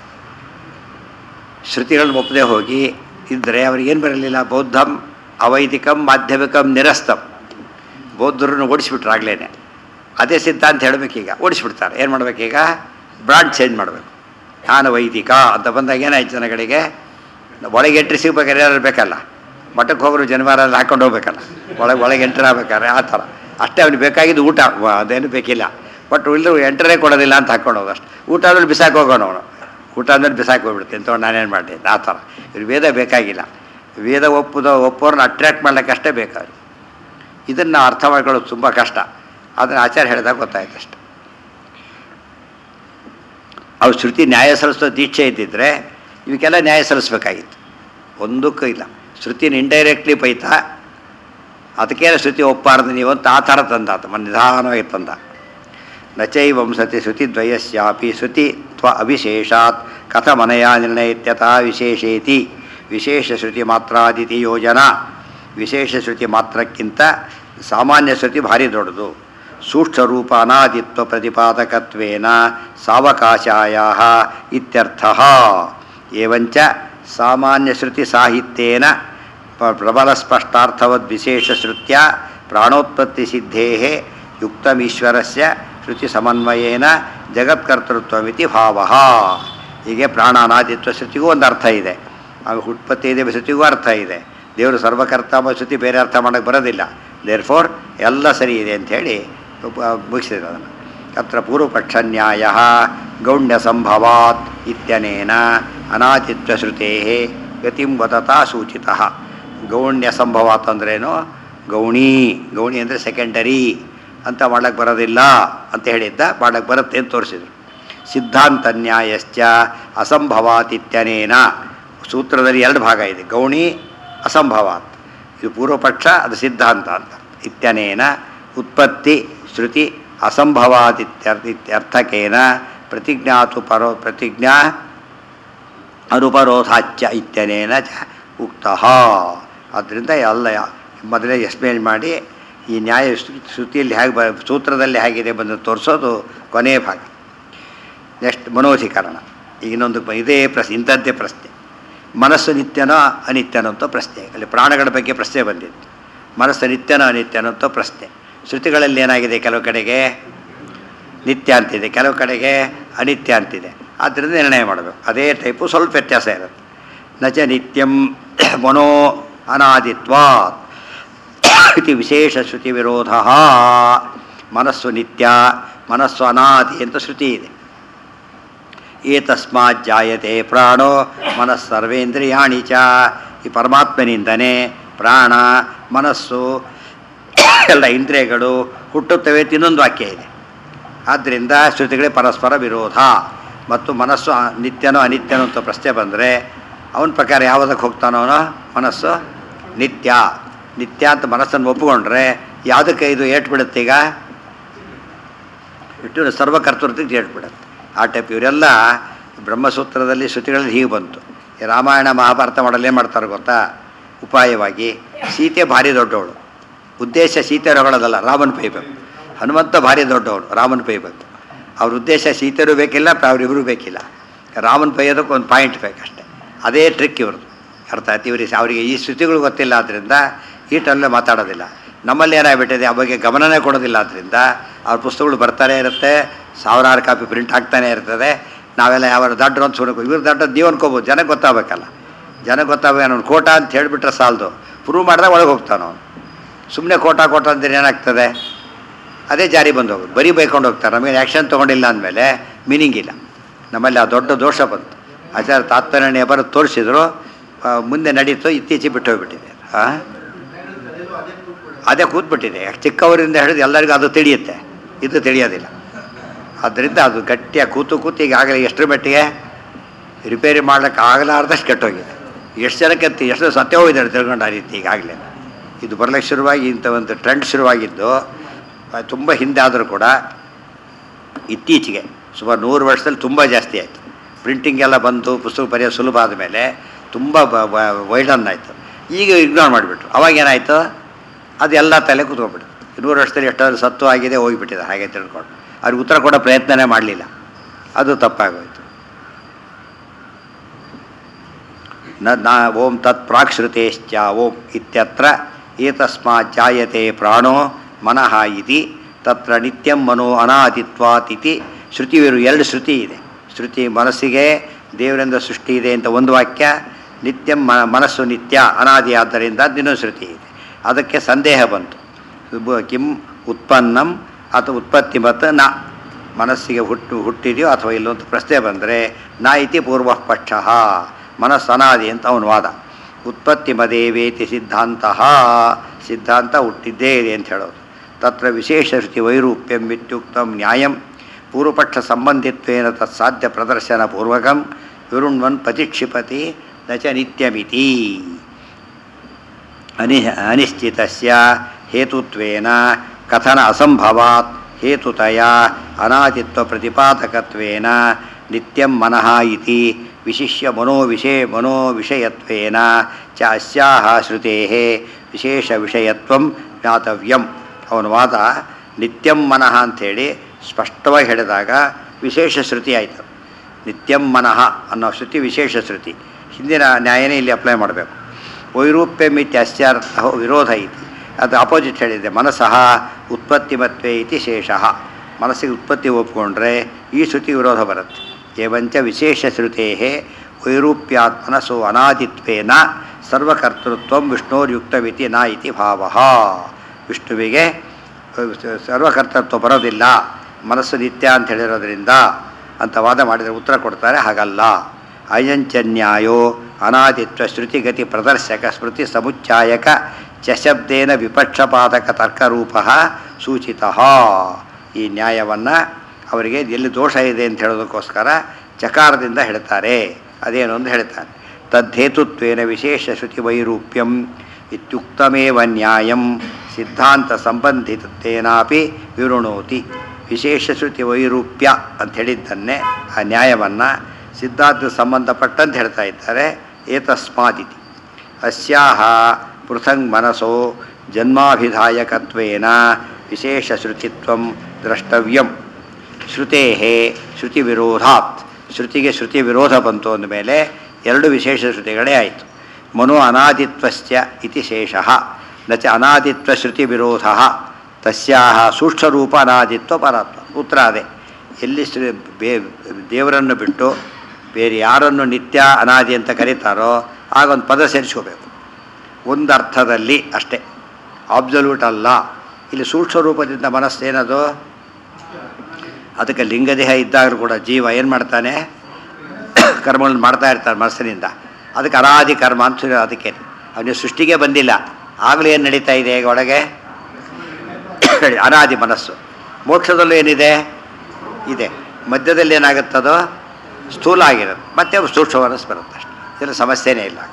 ಶ್ರುತಿಗಳನ್ನು ಒಪ್ಪದೆ ಹೋಗಿ ಇದ್ದರೆ ಅವ್ರಿಗೇನು ಬರಲಿಲ್ಲ ಬೌದ್ಧಂ ಅವೈದಿಕಂ ಮಾಧ್ಯಮಿಕಂ ನಿರಸ್ತಂ ಬೌದ್ಧರನ್ನು ಓಡಿಸ್ಬಿಟ್ರು ಆಗ್ಲೇ ಅದೇ ಸಿದ್ಧಾಂತ ಹೇಳಬೇಕೀಗ ಓಡಿಸ್ಬಿಡ್ತಾರೆ ಏನು ಮಾಡಬೇಕೀಗ ಬ್ರಾಂಡ್ ಚೇಂಜ್ ಮಾಡಬೇಕು ನಾನು ವೈದಿಕ ಅಂತ ಬಂದಾಗ ಏನಾಯ್ತು ಜನಗಳಿಗೆ ಒಳಗೆ ಎಂಟ್ರಿ ಸಿಗ್ಬೇಕಾದ್ರೆ ಯಾರು ಬೇಕಲ್ಲ ಮಠಕ್ಕೆ ಹೋಗೋರು ಜನವಾರಲ್ಲಿ ಹಾಕೊಂಡು ಹೋಗ್ಬೇಕಲ್ಲ ಒಳಗೆ ಒಳಗೆ ಎಂಟ್ರ್ ಆಗ್ಬೇಕಾದ್ರೆ ಆ ಥರ ಅಷ್ಟೇ ಅವ್ನಿಗೆ ಬೇಕಾಗಿದ್ದು ಊಟ ವ- ಅದೇನು ಬೇಕಿಲ್ಲ ಬಟ್ ಇಲ್ಲೂ ಎಂಟ್ರೇ ಕೊಡೋದಿಲ್ಲ ಅಂತ ಹಾಕೊಂಡು ಹೋಗೋದು ಅಷ್ಟು ಊಟ ಆದ್ಮೇಲೆ ಬಿಸಾಕಿ ಹೋಗೋಣ ಅವನು ಊಟ ಆದ್ಮೇಲೆ ಬಿಸಾಕಿ ಹೋಗ್ಬಿಡ್ತೀನಿ ತೊಗೊಂಡು ನಾನೇನು ಮಾಡಲಿ ಆ ಥರ ಇವ್ರು ವೇದ ಬೇಕಾಗಿಲ್ಲ ವೇದ ಒಪ್ಪುದ ಒಪ್ಪೋರನ್ನ ಅಟ್ರ್ಯಾಕ್ಟ್ ಮಾಡ್ಲಿಕ್ಕಷ್ಟೇ ಬೇಕಾದ್ರೆ ಇದನ್ನು ಅರ್ಥ ಮಾಡ್ಕೊಳ್ಳೋದು ತುಂಬ ಕಷ್ಟ ಅದನ್ನು ಆಚಾರ್ಯ ಹೇಳಿದಾಗ ಗೊತ್ತಾಯ್ತು ಅಷ್ಟೆ ಅವ್ರು ಶ್ರುತಿ ನ್ಯಾಯ ಸಲ್ಲಿಸೋ ದೀಕ್ಷೆ ಇದ್ದಿದ್ರೆ ಇವಕ್ಕೆಲ್ಲ ನ್ಯಾಯ ಸಲ್ಲಿಸ್ಬೇಕಾಗಿತ್ತು ಒಂದಕ್ಕೂ ಇಲ್ಲ ಶ್ರುತಿನ ಇಂಡೈರೆಕ್ಟ್ಲಿ ಬೈತಾ ಅದಕ್ಕೇನು ಶ್ರುತಿ ಒಪ್ಪಾರ್ದು ನೀವು ಅಂತ ಆ ಥರ ತಂದ ಆತ ಮನ್ ನಿಧಾನವಾಗಿ ತಂದ ನಚೈವಂ ಸತಿ ಶ್ರುತಿದ್ವಯಸ್ಯಾಪಿ ಶ್ರುತಿ ತ್ವ ಅವಿಶೇಷಾತ್ ಕಥಮನಯ ನಿರ್ಣಯಿತ್ಯತಾ ವಿಶೇಷೇತಿ ವಿಶೇಷ ಶ್ರುತಿ ಮಾತ್ರಾದಿತಿ ಯೋಜನಾ ವಿಶೇಷ ಶ್ರುತಿ ಮಾತ್ರಕ್ಕಿಂತ ಸಾಮಾನ್ಯ ಶ್ರುತಿ ಭಾರಿ ದೊಡ್ಡದು ಸೂಕ್ಷ್ಮ ರೂಪ ಅನಾದಿತ್ವ ಪ್ರತಿಪಾದಕತ್ವೇನ ಸಾವಕಾಶಾಯ ಇತ್ಯರ್ಥ ಏವಂಚ ಸಾಮಾನ್ಯ ಶ್ರುತಿ ಸಾಹಿತ್ಯೇನ ಪ- ಪ್ರಬಲ ಸ್ಪಷ್ಟಾರ್ಥವದ್ ವಿಶೇಷ ಶ್ರುತ್ಯ ಪ್ರಾಣೋತ್ಪತ್ತಿ ಸಿದ್ಧೇ ಯುಕ್ತಮೀಶ್ವರಸ್ಯ ಶ್ರುತಿ ಸಮನ್ವಯೇನ ಜಗತ್ಕರ್ತೃತ್ವಮಿತಿ ಭಾವ ಹೀಗೆ ಪ್ರಾಣಾನಾದಿತ್ವ ಶ್ರುತಿಗೂ ಒಂದು ಅರ್ಥ ಇದೆ ಆಮೇಲೆ ಉತ್ಪತ್ತಿ ಇದೆ ಶ್ರುತಿಗೂ ಅರ್ಥ ಇದೆ ದೇವರು ಸರ್ವಕರ್ತ ಎಂಬ ಶ್ರುತಿ ಬೇರೆ ಅರ್ಥ ಮಾಡೋಕ್ಕೆ ಬರೋದಿಲ್ಲ ದೇರ್ ಫೋರ್ ಎಲ್ಲ ಸರಿ ಇದೆ ಅಂಥೇಳಿ ಮುಗಿಸಿದೆ ಅದನ್ನು ಅತ್ರ ಪೂರ್ವಪಕ್ಷ ನ್ಯಾಯ ಗೌಣ್ಯ ಸಂಭವಾತ್ ಇತ್ಯನೇನ ಅನಾದಿತ್ವ ಶ್ರುತೇ ಗತಿಂ ವದತಾ ಸೂಚಿತ ಗೌಣ್ಯ ಸಂಭವಾತ್ ಅಂದ್ರೇನು ಗೌಣಿ ಗೌಣಿ ಅಂದರೆ ಸೆಕೆಂಡರಿ ಅಂತ ಮಾಡಕ್ಕೆ ಬರೋದಿಲ್ಲ ಅಂತ ಹೇಳಿದ್ದ ಮಾಡಕ್ಕೆ ಬರುತ್ತೆ ಅಂತ ತೋರಿಸಿದ್ರು ಸಿದ್ಧಾಂತ ನ್ಯಾಯಶ್ಚ ಅಸಂಭವಾತ್ ಇತ್ಯನೇನ ಸೂತ್ರದಲ್ಲಿ ಎರಡು ಭಾಗ ಇದೆ ಗೌಣಿ ಅಸಂಭವಾತ್ ಇದು ಪೂರ್ವಪಕ್ಷ ಅದು ಸಿದ್ಧಾಂತ ಅಂತ ಇತ್ಯನೇನ ಉತ್ಪತ್ತಿ ಶ್ರುತಿ ಅಸಂಭವಾದಿತ್ಯರ್ಥ ಇತ್ಯರ್ಥಕೇನ ಪ್ರತಿಜ್ಞಾತು ಪರೋ ಪ್ರತಿಜ್ಞಾ ಅನುಪರೋಧಾಚ್ಯ ಇತ್ಯನೇನ ಚ ಉಕ್ತಃ ಆದ್ದರಿಂದ ಎಲ್ಲ ಮೊದಲೇ ಎಕ್ಸ್ಪ್ಲೇನ್ ಮಾಡಿ ಈ ನ್ಯಾಯ ಶ್ರು- ಶ್ರುತಿಯಲ್ಲಿ ಹೇಗೆ ಬ ಸೂತ್ರದಲ್ಲಿ ಹೇಗಿದೆ ಬಂದು ತೋರಿಸೋದು ಕೊನೆಯ ಭಾಗ ನೆಕ್ಸ್ಟ್ ಮನೋಧಿಕರಣ ಈಗ ಇನ್ನೊಂದು ಪ- ಇದೇ ಪ್ರಶ್ನೆ ಇಂಥದ್ದೇ ಪ್ರಶ್ನೆ ಮನಸ್ಸು ನಿತ್ಯನೋ ಅನಿತ್ಯನೋ ಅಂತ ಪ್ರಶ್ನೆ ಅಲ್ಲಿ ಪ್ರಾಣಗಳ ಬಗ್ಗೆ ಪ್ರಶ್ನೆ ಬಂದಿತ್ತು ಮನಸ್ಸು ನಿತ್ಯನೋ ಅನಿತ್ಯನೋ ಅಂತ ಪ್ರಶ್ನೆ ಶ್ರುತಿಗಳಲ್ಲಿ ಏನಾಗಿದೆ ಕೆಲವು ಕಡೆಗೆ ನಿತ್ಯ ಅಂತಿದೆ ಕೆಲವು ಕಡೆಗೆ ಅನಿತ್ಯ ಅಂತಿದೆ ಆದ್ದರಿಂದ ನಿರ್ಣಯ ಮಾಡಬೇಕು ಅದೇ ಟೈಪು ಸ್ವಲ್ಪ ವ್ಯತ್ಯಾಸ ಇರುತ್ತೆ ನಚ ನಿತ್ಯಂ ಮನೋ ಅನಾದಿತ್ವಾತ್ ಇತಿ ವಿಶೇಷ ಶ್ರುತಿ ವಿರೋಧ ಮನಸ್ಸು ನಿತ್ಯ ಮನಸ್ಸು ಅನಾದಿ ಅಂತ ಶ್ರುತಿ ಇದೆ ಏತಸ್ಮಾತ್ ಜಾಯತೆ ಪ್ರಾಣೋ ಮನಸ್ಸರ್ವೇಂದ್ರಿಯಾಣಿ ಚ ಈ ಪರಮಾತ್ಮನಿಂದನೇ ಪ್ರಾಣ ಮನಸ್ಸು ಎಲ್ಲ ಇಂದ್ರಿಯಗಳು ಹುಟ್ಟುತ್ತವೆ ಅಂತ ಇನ್ನೊಂದು ವಾಕ್ಯ ಇದೆ ಆದ್ದರಿಂದ ಶ್ರುತಿಗಳೇ ಪರಸ್ಪರ ವಿರೋಧ ಮತ್ತು ಮನಸ್ಸು ಅ- ನಿತ್ಯನೋ ಅನಿತ್ಯನೋ ಅಂತ ಪ್ರಶ್ನೆ ಬಂದರೆ ಅವನ ಪ್ರಕಾರ ಯಾವುದಕ್ಕೆ ಹೋಗ್ತಾನೋ ಅವನು ಮನಸ್ಸು ನಿತ್ಯ ನಿತ್ಯ ಅಂತ ಮನಸ್ಸನ್ನು ಒಪ್ಪಿಕೊಂಡ್ರೆ ಯಾವುದಕ್ಕೆ ಇದು ಏಟ್ಬಿಡುತ್ತೆ ಈಗ ಇಟ್ಟು ಸರ್ವಕರ್ತೃತ್ವಕ್ಕೆ ಏಟ್ಬಿಡುತ್ತೆ ಆ ಟೈಪ್ ಇವರೆಲ್ಲ ಬ್ರಹ್ಮಸೂತ್ರದಲ್ಲಿ ಶ್ರುತಿಗಳಲ್ಲಿ ಹೀಗೆ ಬಂತು ಈ ರಾಮಾಯಣ ಮಹಾಭಾರತ ಮಾಡಲು ಏನು ಮಾಡ್ತಾರೆ ಗೊತ್ತಾ ಉಪಾಯವಾಗಿ ಸೀತೆ ಭಾರಿ ದೊಡ್ಡವಳು ಉದ್ದೇಶ ಸೀತೆ ಹೊಗಳೋದಲ್ಲ ರಾಮನ ಪೈಬೇಕು ಹನುಮಂತ ಭಾರಿ ದೊಡ್ಡವಳು ರಾಮನ ಪೈಬೇಕು ಅವ್ರ ಉದ್ದೇಶ ಸೀತೆಯರು ಬೇಕಿಲ್ಲ ಅವರಿಬ್ಬರು ಬೇಕಿಲ್ಲ ರಾಮನ ಪೈಯೋದಕ್ಕೆ ಒಂದು ಪಾಯಿಂಟ್ ಬೇಕಷ್ಟೆ ಅದೇ ಟ್ರಿಕ್ ಇವ್ರದ್ದು ಅರ್ಥ ಆಯ್ತು ಇವ್ರಿಗೆ ಅವರಿಗೆ ಈ ಶ್ರುತಿಗಳು ಗೊತ್ತಿಲ್ಲ ಆದ್ದರಿಂದ ಈಟಲ್ಲೇ ಮಾತಾಡೋದಿಲ್ಲ ನಮ್ಮಲ್ಲಿ ಏನಾಗ್ಬಿಟ್ಟಿದೆ ಆ ಬಗ್ಗೆ ಗಮನನೇ ಕೊಡೋದಿಲ್ಲ ಆದ್ದರಿಂದ ಅವ್ರ ಪುಸ್ತಕಗಳು ಬರ್ತಾನೆ ಇರುತ್ತೆ ಸಾವಿರಾರು ಕಾಪಿ ಪ್ರಿಂಟ್ ಆಗ್ತಾನೆ ಇರ್ತದೆ ನಾವೆಲ್ಲ ಯಾವ ದಡ್ಡರು ಅಂತ ಸುಣಕು ಇವ್ರು ದಡ್ಡ ನೀವು ಅನ್ಕೋಬೋದು ಜನಕ್ಕೆ ಗೊತ್ತಾಗಬೇಕಲ್ಲ ಜನಕ್ಕೆ ಗೊತ್ತಾಗಬೇಕು ಅವ್ನು ಕೋಟ ಅಂತ ಹೇಳಿಬಿಟ್ರೆ ಸಾಲದು ಪ್ರೂವ್ ಮಾಡಿದಾಗ ಒಳಗೆ ಹೋಗ್ತಾನೆ ಅವನು ಸುಮ್ಮನೆ ಕೋಟ ಕೋಟ ಅಂದ್ರೆ ಏನಾಗ್ತದೆ ಅದೇ ಜಾರಿ ಬಂದು ಹೋಗೋದು ಬರೀ ಬೈಕೊಂಡು ಹೋಗ್ತಾರೆ ನಮಗೆ ಆ್ಯಕ್ಷನ್ ತೊಗೊಂಡಿಲ್ಲ ಅಂದಮೇಲೆ ಮೀನಿಂಗ್ ಇಲ್ಲ ನಮ್ಮಲ್ಲಿ ಆ ದೊಡ್ಡ ದೋಷ ಬಂತು ಆಚಾರ್ಯ ತಾತ್ಪರ್ಯ ಬರೋದು ತೋರಿಸಿದ್ರು ಆ, ಮುಂದೆ ನಡೀತು ಇತ್ತೀಚೆಗೆ ಬಿಟ್ಟು ಹೋಗ್ಬಿಟ್ಟಿದೆ ಹಾಂ ಅದೇ ಕೂತ್ಬಿಟ್ಟಿದೆ ಚಿಕ್ಕವರಿಂದ ಹಿಡಿದು ಎಲ್ಲರಿಗೂ ಅದು ತಿಳಿಯುತ್ತೆ ಇದು ತಿಳಿಯೋದಿಲ್ಲ ಆದ್ದರಿಂದ ಅದು ಗಟ್ಟಿಯಾಗಿ ಕೂತು ಕೂತು ಈಗಾಗಲೇ ಎಷ್ಟರ ಮಟ್ಟಿಗೆ ರಿಪೇರಿ ಮಾಡ್ಲಿಕ್ಕೆ ಆಗಲಾರ್ದಷ್ಟು ಕೆಟ್ಟೋಗಿದೆ ಎಷ್ಟು ಜನಕ್ಕೆ ತಿ- ಎಷ್ಟು ಸತ್ಯ ಹೋಗಿದ್ದಾರೆ ತಿಳ್ಕೊಂಡು ಆ ರೀತಿ ಈಗಾಗಲೇ ಇದು ಬರಲಿಕ್ಕೆ ಶುರುವಾಗಿ ಇಂಥ ಒಂದು ಟ್ರೆಂಡ್ ಶುರುವಾಗಿದ್ದು ತುಂಬ ಹಿಂದೆ ಆದರೂ ಕೂಡ ಇತ್ತೀಚೆಗೆ ಸುಮಾರು ನೂರು ವರ್ಷದಲ್ಲಿ ತುಂಬ ಜಾಸ್ತಿ ಆಯಿತು ಪ್ರಿಂಟಿಂಗ್ ಎಲ್ಲ ಬಂತು ಪುಸ್ತಕ ಬರೆಯೋದು ಸುಲಭ ಆದಮೇಲೆ ತುಂಬ ವೈಡನ್ ಆಯಿತು ಈಗ ಇಗ್ನೋರ್ ಮಾಡಿಬಿಟ್ರು ಅವಾಗ ಏನಾಯಿತು ಅದೆಲ್ಲ ತಲೆ ಕೂತ್ಕೊಂಡ್ಬಿಟ್ಟು ನೂರು ವರ್ಷದಲ್ಲಿ ಎಷ್ಟಾದ್ರು ಸತ್ತು ಆಗಿದೆ ಹೋಗಿಬಿಟ್ಟಿದೆ ಹಾಗೆ ತಿಳ್ಕೊಂಡು ಅವ್ರಿಗೆ ಉತ್ತರ ಕೊಡೋ ಪ್ರಯತ್ನನೇ ಮಾಡಲಿಲ್ಲ ಅದು ತಪ್ಪಾಗೋಯ್ತು ನ ನಾ ಓಂ ತತ್ ಪ್ರಾಕ್ಶ್ರುತೇಶ್ಚ ಓಂ ಇತ್ಯತ್ರ ಏತಸ್ಮಾತ್ ಜಾಯತೆ ಪ್ರಾಣೋ ಮನಃ ಇತಿ ತತ್ರ ನಿತ್ಯಂ ಮನೋ ಅನಾದಿತ್ವಾತ್ ಇತಿ ಶ್ರುತಿವಿರು ಎರಡು ಶ್ರುತಿ ಇದೆ ಶ್ರುತಿ ಮನಸ್ಸಿಗೆ ದೇವರಿಂದ ಸೃಷ್ಟಿ ಇದೆ ಅಂತ ಒಂದು ವಾಕ್ಯ ನಿತ್ಯಂ ಮ ಮನಸ್ಸು ನಿತ್ಯ ಅನಾದಿ ಆದ್ದರಿಂದ ಇನ್ನೊಂದು ಶ್ರುತಿ ಇದೆ ಅದಕ್ಕೆ ಸಂದೇಹ ಬಂತು ಬ- ಕಿಂ ಉತ್ಪನ್ನಂ ಅಥವಾ ಉತ್ಪತ್ತಿ ಮತ್ತು ನ ಮನಸ್ಸಿಗೆ ಹುಟ್ಟು ಹುಟ್ಟಿದೆಯೋ ಅಥವಾ ಇಲ್ಲೋ ಅಂತ ಪ್ರಶ್ನೆ ಬಂದರೆ ನ ಇತಿ ಪೂರ್ವ ಪಕ್ಷ ಮನಸ್ಸು ಅನಾದಿ ಅಂತ ಅವನ ವಾದ ಉತ್ಪತ್ತಿ ಮದೇವೇತಿ ಸಿದ್ಧಾಂತ ಸಿದ್ಧಾಂತ ಹುಟ್ಟಿದ್ದೇ ಇದೆ ಅಂತ ಹೇಳೋದು ತತ್ರ ವಿಶೇಷ ಶ್ರುತಿ ವೈರೂಪ್ಯಂ ಇತ್ಯುಕ್ತಂ ನ್ಯಾಯಂ ಪೂರ್ವಪಕ್ಷ ಸಂಬಂಧಿತ್ವೇನ ತತ್ಸಾಧ್ಯ ಪ್ರದರ್ಶನ ಪೂರ್ವಕಂ ವಿರುಣ್ವನ್ ಪತಿಕ್ಷಿಪತಿ ನ ಚ ನಿತ್ಯಮಿತಿ ಅನಿ ಅನಿಶ್ಚಿತಸ್ಯ ಹೇತುತ್ವೇನ ಕಥನ ಅಸಂಭವಾತ್ ಹೇತುತಯ ಅನಾದಿತ್ವ ಪ್ರತಿಪಾದಕತ್ವೇನ ನಿತ್ಯಂ ಮನಃ ಇತಿ ವಿಶಿಷ್ಯ ಮನೋವಿಷೇ ಮನೋವಿಷಯತ್ವೇನ ಚ ಅಸ್ಯಾಹ ಶ್ರುತೇಃ ವಿಶೇಷ ವಿಷಯತ್ವಂ ಜ್ಞಾತವ್ಯಂ ಅವನ ವಾದ ನಿತ್ಯಂ ಮನಃ ಅಂಥೇಳಿ ಸ್ಪಷ್ಟವಾಗಿ ಹೇಳಿದಾಗ ವಿಶೇಷ ಶ್ರುತಿ ಆಯಿತು ನಿತ್ಯಂ ಮನಃ ಅನ್ನೋ ಶ್ರುತಿ ವಿಶೇಷ ಶ್ರುತಿ ಹಿಂದಿನ ನ್ಯಾಯನೇ ಇಲ್ಲಿ ಅಪ್ಲೈ ಮಾಡಬೇಕು ವೈರೂಪ್ಯಂ ಇತ್ಯಸ್ಯಾರ್ಥ ವಿರೋಧ ಇತಿ ಅದು ಅಪೋಸಿಟ್ ಹೇಳಿದೆ ಮನಸ್ಸಃ ಉತ್ಪತ್ತಿಮತ್ವೇ ಇತಿ ಶೇಷಃ ಮನಸ್ಸಿಗೆ ಉತ್ಪತ್ತಿ ಒಪ್ಕೊಂಡ್ರೆ ಈ ಶ್ರುತಿ ವಿರೋಧ ಬರುತ್ತೆ ಏವಂಚ ವಿಶೇಷ ಶ್ರುತೇ ವೈರೂಪ್ಯಾತ್ಮನಸೋ ಅನಾದಿತ್ವೇನ ಸರ್ವಕರ್ತೃತ್ವ ವಿಷ್ಣೋರ್ಯುಕ್ತವಿತಿ ನ ಇತಿ ಭಾವ ವಿಷ್ಣುವಿಗೆ ಸರ್ವಕರ್ತೃತ್ವ ಬರೋದಿಲ್ಲ ಮನಸ್ಸು ನಿತ್ಯ ಅಂತ ಹೇಳಿರೋದ್ರಿಂದ ಅಂತ ವಾದ ಮಾಡಿದರೆ ಉತ್ತರ ಕೊಡ್ತಾರೆ ಹಾಗಲ್ಲ ಅಯಂಚನ್ಯಾಯೋ ಅನಾದಿತ್ವ ಶ್ರುತಿಗತಿ ಪ್ರದರ್ಶಕ ಸ್ಮೃತಿ ಸಮುಚ್ಚಾಯಕ ಚಶಬ್ದೇನ ವಿಪಕ್ಷಪಾತಕ ತರ್ಕರೂಪ ಸೂಚಿತ ಈ ನ್ಯಾಯವನ್ನು ಅವರಿಗೆ ಎಲ್ಲಿ ದೋಷ ಇದೆ ಅಂತ ಹೇಳೋದಕ್ಕೋಸ್ಕರ ಚಕಾರದಿಂದ ಹೇಳ್ತಾರೆ ಅದೇನು ಅಂತ ಹೇಳ್ತಾರೆ ತದ್ದೇತುತ್ವೇನ ವಿಶೇಷ ಶ್ರುತಿ ವೈರೂಪ್ಯಂ ಇತ್ಯುಕ್ತಮೇವ ನ್ಯಾಯಂ ಸಿದ್ಧಾಂತ ಸಂಬಂಧಿತೇನಾಪಿ ವಿವೃಣೋತಿ ವಿಶೇಷ ಶ್ರುತಿ ವೈರೂಪ್ಯ ಅಂತ ಹೇಳಿದ್ದನ್ನೇ ಆ ನ್ಯಾಯವನ್ನು ಸಿದ್ಧಾಂತಕ್ಕೆ ಸಂಬಂಧಪಟ್ಟಂತೆ ಹೇಳ್ತಾ ಇದ್ದಾರೆ ಏತಸ್ಮಾದಿತಿ ಅಸ್ಯಾಹ ಪೃಥಂಗ್ ಮನಸೋ ಜನ್ಮಾಭಿಧಾಯಕತ್ವೇನ ವಿಶೇಷ ಶ್ರುತಿತ್ವಂ ದ್ರಷ್ಟವ್ಯಂ ಶ್ರುತೇ ಶ್ರುತಿ ವಿರೋಧಾತ್ ಶ್ರುತಿಗೆ ಶ್ರುತಿ ವಿರೋಧ ಬಂತು ಅಂದಮೇಲೆ ಎರಡು ವಿಶೇಷ ಶ್ರುತಿಗಳೇ ಆಯಿತು ಮನು ಅನಾದಿತ್ವಸ್ಯ ಇತಿ ಶೇಷಃ ನ ಚ ಅನಾದಿತ್ವ ಶ್ರುತಿ ವಿರೋಧ ತಸ್ಯಾಹ ಸೂಕ್ಷ್ಮರೂಪ ಅನಾದಿತ್ವ ಪರತ್ವ ಉತ್ತರ ಅದೇ ಎಲ್ಲಿ ಶ್ರೀ ಬೇ ದೇವರನ್ನು ಬಿಟ್ಟು ಬೇರೆ ಯಾರನ್ನು ನಿತ್ಯ ಅನಾದಿ ಅಂತ ಕರೀತಾರೋ ಆಗ ಒಂದು ಪದ ಸೇರಿಸ್ಕೋಬೇಕು ಒಂದು ಅರ್ಥದಲ್ಲಿ ಅಷ್ಟೇ ಆಬ್ಸಲ್ಯೂಟ್ ಅಲ್ಲ ಇಲ್ಲಿ ಸೂಕ್ಷ್ಮ ರೂಪದಿಂದ ಮನಸ್ಸು ಏನದು ಅದಕ್ಕೆ ಲಿಂಗದೇಹ ಇದ್ದಾಗಲೂ ಕೂಡ ಜೀವ ಏನು ಮಾಡ್ತಾನೆ ಕರ್ಮಗಳನ್ನು ಮಾಡ್ತಾ ಇರ್ತಾನೆ ಮನಸ್ಸಿನಿಂದ ಅದಕ್ಕೆ ಅನಾದಿ ಕರ್ಮ ಅಂತ ಹೇಳಿ ಅದಕ್ಕೆ ಅವನಿಗೆ ಸೃಷ್ಟಿಗೆ ಬಂದಿಲ್ಲ ಆಗಲೂ ಏನು ನಡೀತಾ ಇದೆ ಈಗ ಒಳಗೆ ಅನಾದಿ ಮನಸ್ಸು ಮೋಕ್ಷದಲ್ಲೂ ಏನಿದೆ ಇದೆ ಮಧ್ಯದಲ್ಲಿ ಏನಾಗುತ್ತದೋ ಸ್ಥೂಲ ಆಗಿರುತ್ತೆ ಮತ್ತೆ ಸೂಕ್ಷ್ಮ ಮನಸ್ಸು ಬರುತ್ತೆ ಅಷ್ಟೆ ಇದರ ಸಮಸ್ಯೆನೇ ಇಲ್ಲ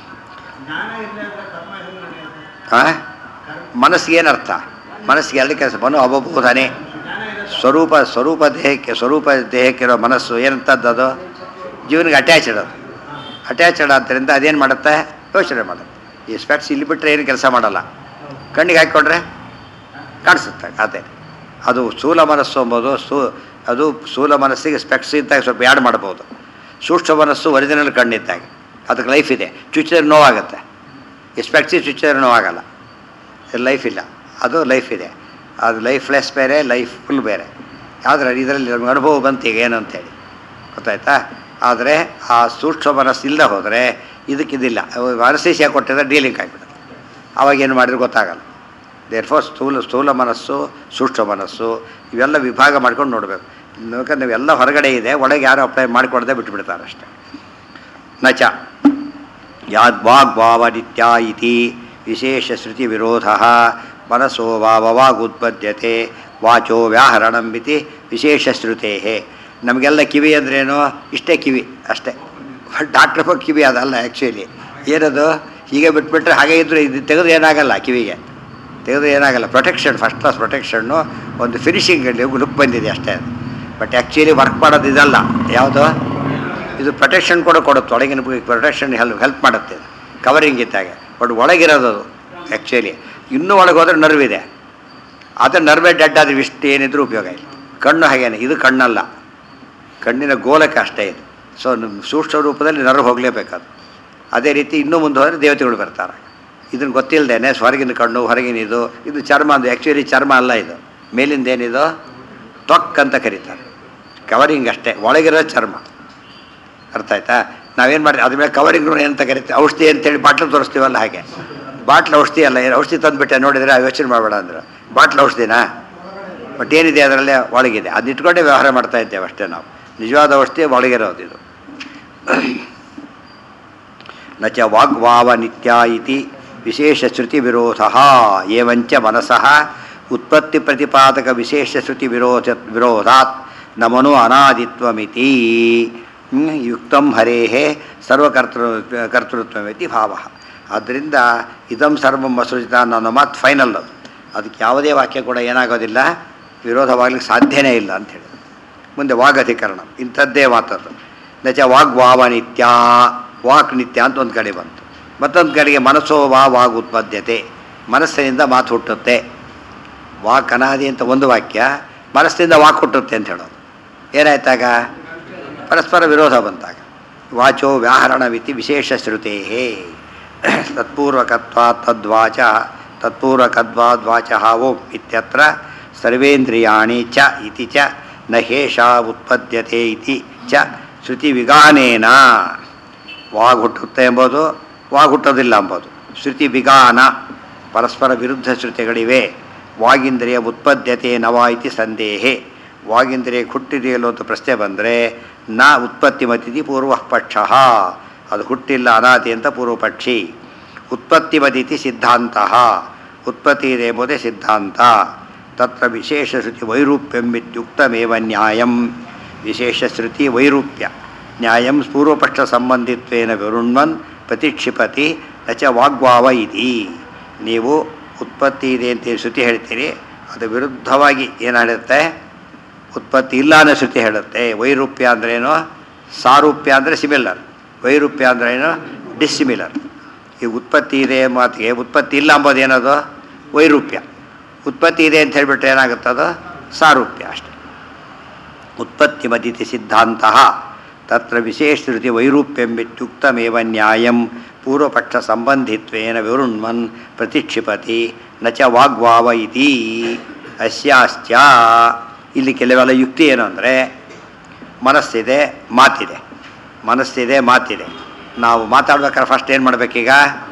ಆ? ಮನಸ್ಸಿಗೆ ಏನರ್ಥ ಮನಸ್ಸಿಗೆ ಎರಡು ಕೆಲಸ ಮನು ಅವಬೋಧನೆ ಸ್ವರೂಪ ಸ್ವರೂಪ ದೇಹಕ್ಕೆ ಸ್ವರೂಪ ದೇಹಕ್ಕಿರೋ ಮನಸ್ಸು ಏನಂತದ್ದು ಅದು ಜೀವನಿಗೆ ಅಟ್ಯಾಚ್ಡ್ ಅದು ಅಟ್ಯಾಚ್ಡ್ ಆದ್ದರಿಂದ ಅದೇನು ಮಾಡುತ್ತೆ ಯೋಚನೆ ಮಾಡುತ್ತೆ ಈ ಸ್ಪೆಕ್ಟ್ಸ್ ಇಲ್ಲಿ ಬಿಟ್ಟರೆ ಏನು ಕೆಲಸ ಮಾಡಲ್ಲ ಕಣ್ಣಿಗೆ ಹಾಕ್ಕೊಂಡ್ರೆ ಕಾಣಿಸುತ್ತೆ ಅದೇ ಅದು ಸ್ಥೂಲ ಮನಸ್ಸು ಎಂಬುದು ಸ್ಥೂ ಅದು ಸ್ಥೂಲ ಮನಸ್ಸಿಗೆ ಸ್ಪೆಕ್ಟ್ಸ್ ಇದ್ದಾಗ ಸ್ವಲ್ಪ ಆ್ಯಡ್ ಮಾಡ್ಬೋದು ಸೂಕ್ಷ್ಮ ಮನಸ್ಸು ಒರಿಜಿನಲ್ ಕಣ್ಣಿದ್ದಾಗ ಅದಕ್ಕೆ ಲೈಫ್ ಇದೆ ಚುಚ್ಚಿದ್ರೆ ನೋವಾಗುತ್ತೆ ಈ ಸ್ಪೆಕ್ಟ್ಸಿಗೆ ಚುಚ್ಚಿದ್ರೆ ನೋವಾಗಲ್ಲ ಲೈಫ್ ಇಲ್ಲ ಅದು ಲೈಫ್ ಇದೆ ಅದು ಲೈಫ್ಲೆಸ್ ಬೇರೆ ಲೈಫ್ ಫುಲ್ ಬೇರೆ ಆದರೆ ಇದರಲ್ಲಿ ನಮ್ಗೆ ಅನುಭವ ಬಂತು ಈಗ ಏನು ಅಂತೇಳಿ ಗೊತ್ತಾಯ್ತಾ ಆದರೆ ಆ ಸೂಕ್ಷ್ಮ ಮನಸ್ಸು ಇಲ್ಲದೆ ಹೋದರೆ ಇದಕ್ಕಿದಿಲ್ಲ ಅನಸ್ತೇಶಿಯ ಕೊಟ್ಟಿದ್ರೆ ಡೀಲಿಂಗ್ ಆಗಿಬಿಡುತ್ತೆ ಅವಾಗ ಏನು ಮಾಡಿದ್ರೆ ಗೊತ್ತಾಗಲ್ಲ ದೇರ್ ಫೋರ್ ಸ್ಥೂಲ ಸ್ಥೂಲ ಮನಸ್ಸು ಸೂಕ್ಷ್ಮ ಮನಸ್ಸು ಇವೆಲ್ಲ ವಿಭಾಗ ಮಾಡ್ಕೊಂಡು ನೋಡಬೇಕು ಯಾಕಂದ್ರೆ ಇವೆಲ್ಲ ಹೊರಗಡೆ ಇದೆ ಒಳಗೆ ಯಾರು ಅಪ್ಲೈ ಮಾಡಿಕೊಡದೆ ಬಿಟ್ಬಿಡ್ತಾರೆ ಅಷ್ಟೇ ನಚ ಯಾದ್ವಾಗ್ಭಾವನಿತ್ಯ ಇತಿ ವಿಶೇಷ ಶ್ರುತಿ ವಿರೋಧ ಮನಸ್ಸೋ ವಾವವಾಗುತ್ಪದ್ಯತೆ ವಾಚೋ ವ್ಯಾಹರಣಂ ಇತಿ ವಿಶೇಷ ಶ್ರುತೇ ನಮಗೆಲ್ಲ ಕಿವಿ ಅಂದ್ರೇನು ಇಷ್ಟೇ ಕಿವಿ ಅಷ್ಟೇ ಡಾಕ್ಟ್ರ್ ಬಗ್ಗೆ ಕಿವಿ ಅದಲ್ಲ ಆ್ಯಕ್ಚುಲಿ ಏನದು ಹೀಗೆ ಬಿಟ್ಬಿಟ್ರೆ ಹಾಗೆ ಇದ್ದರೆ ಇದು ತೆಗೆದು ಏನಾಗಲ್ಲ ಕಿವಿಗೆ ತೆಗೆದು ಏನಾಗಲ್ಲ ಪ್ರೊಟೆಕ್ಷನ್ ಫಸ್ಟ್ ಕ್ಲಾಸ್ ಪ್ರೊಟೆಕ್ಷನ್ನು ಒಂದು ಫಿನಿಷಿಂಗ್ ಲುಕ್ ಬಂದಿದೆ ಅಷ್ಟೇ ಅದು ಬಟ್ ಆ್ಯಕ್ಚುಲಿ ವರ್ಕ್ ಮಾಡೋದು ಇದಲ್ಲ ಯಾವುದು ಇದು ಪ್ರೊಟೆಕ್ಷನ್ ಕೂಡ ಕೊಡುತ್ತೆ ಒಳಗಿನ ಪ್ರೊಟೆಕ್ಷನ್ ಹೆಲ್ಪ್ ಹೆಲ್ಪ್ ಮಾಡುತ್ತೆ ಕವರಿಂಗ್ ಇದ್ದಾಗ ಬಟ್ ಒಳಗಿರೋದು ಅದು ಆ್ಯಕ್ಚುಲಿ ಇನ್ನೂ ಒಳಗೆ ಹೋದ್ರೆ ನರ್ವ್ ಇದೆ ಆದರೆ ನರ್ವೇ ಡೆಡ್ ಆದರೆ ಇಷ್ಟು ಏನಿದ್ರೂ ಉಪಯೋಗ ಇಲ್ಲ ಕಣ್ಣು ಹಾಗೇನೆ ಇದು ಕಣ್ಣಲ್ಲ ಕಣ್ಣಿನ ಗೋಲಕ್ಕೆ ಅಷ್ಟೇ ಇದು ಸೊ ನಮ್ಮ ಸೂಕ್ಷ್ಮ ರೂಪದಲ್ಲಿ ನರ್ವ್ ಹೋಗಲೇಬೇಕದು ಅದೇ ರೀತಿ ಇನ್ನೂ ಮುಂದೆ ಹೋದರೆ ದೇವತೆಗಳು ಬರ್ತಾರೆ ಇದನ್ನು ಗೊತ್ತಿಲ್ಲದೇನೆ ಹೊರಗಿನ ಕಣ್ಣು ಹೊರಗಿನ ಇದು ಇದು ಚರ್ಮ ಅಂದು ಆ್ಯಕ್ಚುಲಿ ಚರ್ಮ ಅಲ್ಲ ಇದು ಮೇಲಿಂದ ಏನಿದು ತ್ವಕ್ ಅಂತ ಕರೀತಾರೆ ಕವರಿಂಗ್ ಅಷ್ಟೇ ಒಳಗಿರೋ ಚರ್ಮ ಅರ್ಥ ಆಯ್ತಾ ನಾವೇನು ಮಾಡಿ ಅದ್ರ ಮೇಲೆ ಕವರಿಂಗ್ ಏನಂತ ಕರಿತೀವಿ ಔಷಧಿ ಅಂತೇಳಿ ಬಾಟ್ಲು ತೋರಿಸ್ತೀವಲ್ಲ ಹಾಗೆ ಬಾಟ್ಲು ಔಷಧಿ ಅಲ್ಲ ಏನು ಔಷಧಿ ತಂದುಬಿಟ್ಟೆ ನೋಡಿದರೆ ಆ ಯೋಚನೆ ಮಾಡಬೇಡ ಅಂದ್ರೆ ಬಾಟ್ಲು ಔಷಧಿನಾ ಬಟ್ ಏನಿದೆ ಅದರಲ್ಲೇ ಒಳಗಿದೆ ಅದು ಇಟ್ಕೊಂಡೇ ವ್ಯವಹಾರ ಮಾಡ್ತಾ ಇದ್ದೇವೆ ಅಷ್ಟೇ ನಾವು ನಿಜವಾದ ಔಷಧಿ ಒಳಗಿರೋದು ಇದು ನ ಚ ವಾಗ್ವಾವ ನಿತ್ಯ ಇತಿ ವಿಶೇಷ ಶ್ರುತಿ ವಿರೋಧ ಏವಂಚ ಮನಸಃ ಉತ್ಪತ್ತಿ ಪ್ರತಿಪಾದಕ ವಿಶೇಷ ಶ್ರುತಿ ವಿರೋಧ ವಿರೋಧಾತ್ ನಮನು ಅನಾದಿತ್ವಮಿತಿ ಹ್ಮ್, ಯುಕ್ತಂ ಹರೇಃ ಸರ್ವಕರ್ತೃ ಕರ್ತೃತ್ವಮಿತಿ ಭಾವ ಆದ್ದರಿಂದ ಇದಂ ಸರ್ವಂ ವಸೃಜಿತ ಅನ್ನೋ ಮಾತು ಫೈನಲ್ ಅದು ಅದಕ್ಕೆ ಯಾವುದೇ ವಾಕ್ಯ ಕೂಡ ಏನಾಗೋದಿಲ್ಲ ವಿರೋಧವಾಗ್ಲಿಕ್ಕೆ ಸಾಧ್ಯನೇ ಇಲ್ಲ ಅಂತ ಹೇಳಿ ಮುಂದೆ ವಾಗಧಿಕರಣ ಇಂಥದ್ದೇ ಮಾತದ್ದು ನಚ ವಾಗ್ವಾವ ನಿತ್ಯ ವಾಕ್ ನಿತ್ಯ ಅಂತ ಒಂದು ಕಡೆ ಬಂತು ಮತ್ತೊಂದು ಕಡೆಗೆ ಮನಸ್ಸೋ ವಾ ವಾಗ್ ಉತ್ಪದ್ಯತೆ ಮನಸ್ಸಿನಿಂದ ಮಾತು ಹುಟ್ಟುತ್ತೆ ವಾಕ್ ಅನಾದಿ ಅಂತ ಒಂದು ವಾಕ್ಯ ಮನಸ್ಸಿನಿಂದ ವಾಕ್ ಹುಟ್ಟುತ್ತೆ ಅಂತ ಹೇಳೋದು ಏನಾಯ್ತಾಗ ಪರಸ್ಪರ ವಿರೋಧ ಬಂತಾಗ ವಾಚೋ ವ್ಯಾಹರಣವಿತಿ ವಿಶೇಷ ಶ್ರುತೇ ತತ್ಪೂರ್ವಕತ್ವ ತದ್ವಾಚ ತತ್ಪೂರ್ವಕದ್ವಾದ್ವಾಚ ಓಂ ಇತ್ಯತ್ರ ಸರ್ವೇಂದ್ರಿಯಾಣಿ ಚ ಇತಿ ಚ ನ ಹೇಷ ಉತ್ಪದ್ಯತೆ ಇತಿ ಚ ಶ್ರುತಿ ವಿಗಾನೇನ ವಾಗ್ ಹುಟ್ಟುತ್ತೆ ಎಂಬುದು ವಾಗ್ ಹುಟ್ಟೋದಿಲ್ಲ ಎಂಬುದು ಶ್ರುತಿ ವಿಗಾನ ಪರಸ್ಪರ ವಿರುದ್ಧ ಶ್ರುತಿಗಳಿವೆ ವಾಗೀಂದ್ರಿಯ ಉತ್ಪದ್ಯತೆ ನವ ಇತಿ ಸಂದೇಹೆ ವಾಗೀಂದ್ರಿಯ ಹುಟ್ಟಿದೆಯಲ್ಲೋ ಅಂತ ಪ್ರಶ್ನೆ ಬಂದರೆ ನ ಉತ್ಪತ್ತಿ ಮತಿಥಿ ಪೂರ್ವ ಪಕ್ಷ ಅದು ಹುಟ್ಟಿಲ್ಲ ಅನಾದಿ ಅಂತ ಪೂರ್ವಪಕ್ಷಿ ಉತ್ಪತ್ತಿ ಮದಿತಿ ಸಿದ್ಧಾಂತ ಉತ್ಪತ್ತಿ ಇದೆ ಎಂಬುದೇ ಸಿದ್ಧಾಂತ ತತ್ರ ವಿಶೇಷ ಶ್ರುತಿ ವೈರೂಪ್ಯಮಿತ್ಯುಕ್ತಮೇವ ನ್ಯಾಯಂ ವಿಶೇಷ ಶ್ರುತಿ ವೈರೂಪ್ಯ ನ್ಯಾಯಂ ಪೂರ್ವಪಕ್ಷ ಸಂಬಂಧಿತ್ವೇನ ವಿರುಣ್ವನ್ ಪ್ರತಿಕ್ಷಿಪತಿ ನಚ ವಾಗ್ವಾವ ಇತಿ ನೀವು ಉತ್ಪತ್ತಿ ಇದೆ ಅಂತ ಶ್ರುತಿ ಹೇಳ್ತೀರಿ ಅದು ವಿರುದ್ಧವಾಗಿ ಏನು ಹೇಳುತ್ತೆ ಉತ್ಪತ್ತಿ ಇಲ್ಲ ಅನ್ನೋ ಶ್ರುತಿ ಹೇಳುತ್ತೆ ವೈರೂಪ್ಯ ಅಂದ್ರೇನು ಸಾರೂಪ್ಯ ಅಂದರೆ ಸಿಮಿಲರ್ ವೈರೂಪ್ಯ ಅಂದ್ರೇನು ಡಿಸ್ಸಿಮಿಲರ್ ಈ ಉತ್ಪತ್ತಿ ಇದೆ ಮಾತಿಗೆ ಉತ್ಪತ್ತಿ ಇಲ್ಲ ಅಂಬೋದು ಏನದು ವೈರೂಪ್ಯ ಉತ್ಪತ್ತಿ ಇದೆ ಅಂತ ಹೇಳಿಬಿಟ್ರೆ ಏನಾಗುತ್ತದು ಸಾರೂಪ್ಯ ಅಷ್ಟೆ ಉತ್ಪತ್ತಿ ಮದಿತಿ ಸಿದ್ಧಾಂತ ತತ್ರ ವಿಶೇಷ ಶ್ರುತಿ ವೈರೂಪ್ಯಂಬಿತ್ಯುಕ್ತಮೇವ ನ್ಯಾಯಂ ಪೂರ್ವಪಕ್ಷ ಸಂಬಂಧಿತ್ವೇನ ವಿರುಣ್ಮನ್ ಪ್ರತಿಕ್ಷಿಪತಿ ನ ಚ ವಾಗ್ವಾವ ಇತಿ ಅಸ್ಯಾಶ್ಚ ಇಲ್ಲಿ ಕೆಲವೆಲ್ಲ ಯುಕ್ತಿ ಏನು ಅಂದರೆ ಮನಸ್ಸಿದೆ ಮಾತಿದೆ ಮನಸ್ಸಿದೆ ಮಾತಿದೆ ನಾವು ಮಾತಾಡ್ಬೇಕಾದ್ರೆ ಫಸ್ಟ್ ಏನು ಮಾಡಬೇಕೀಗ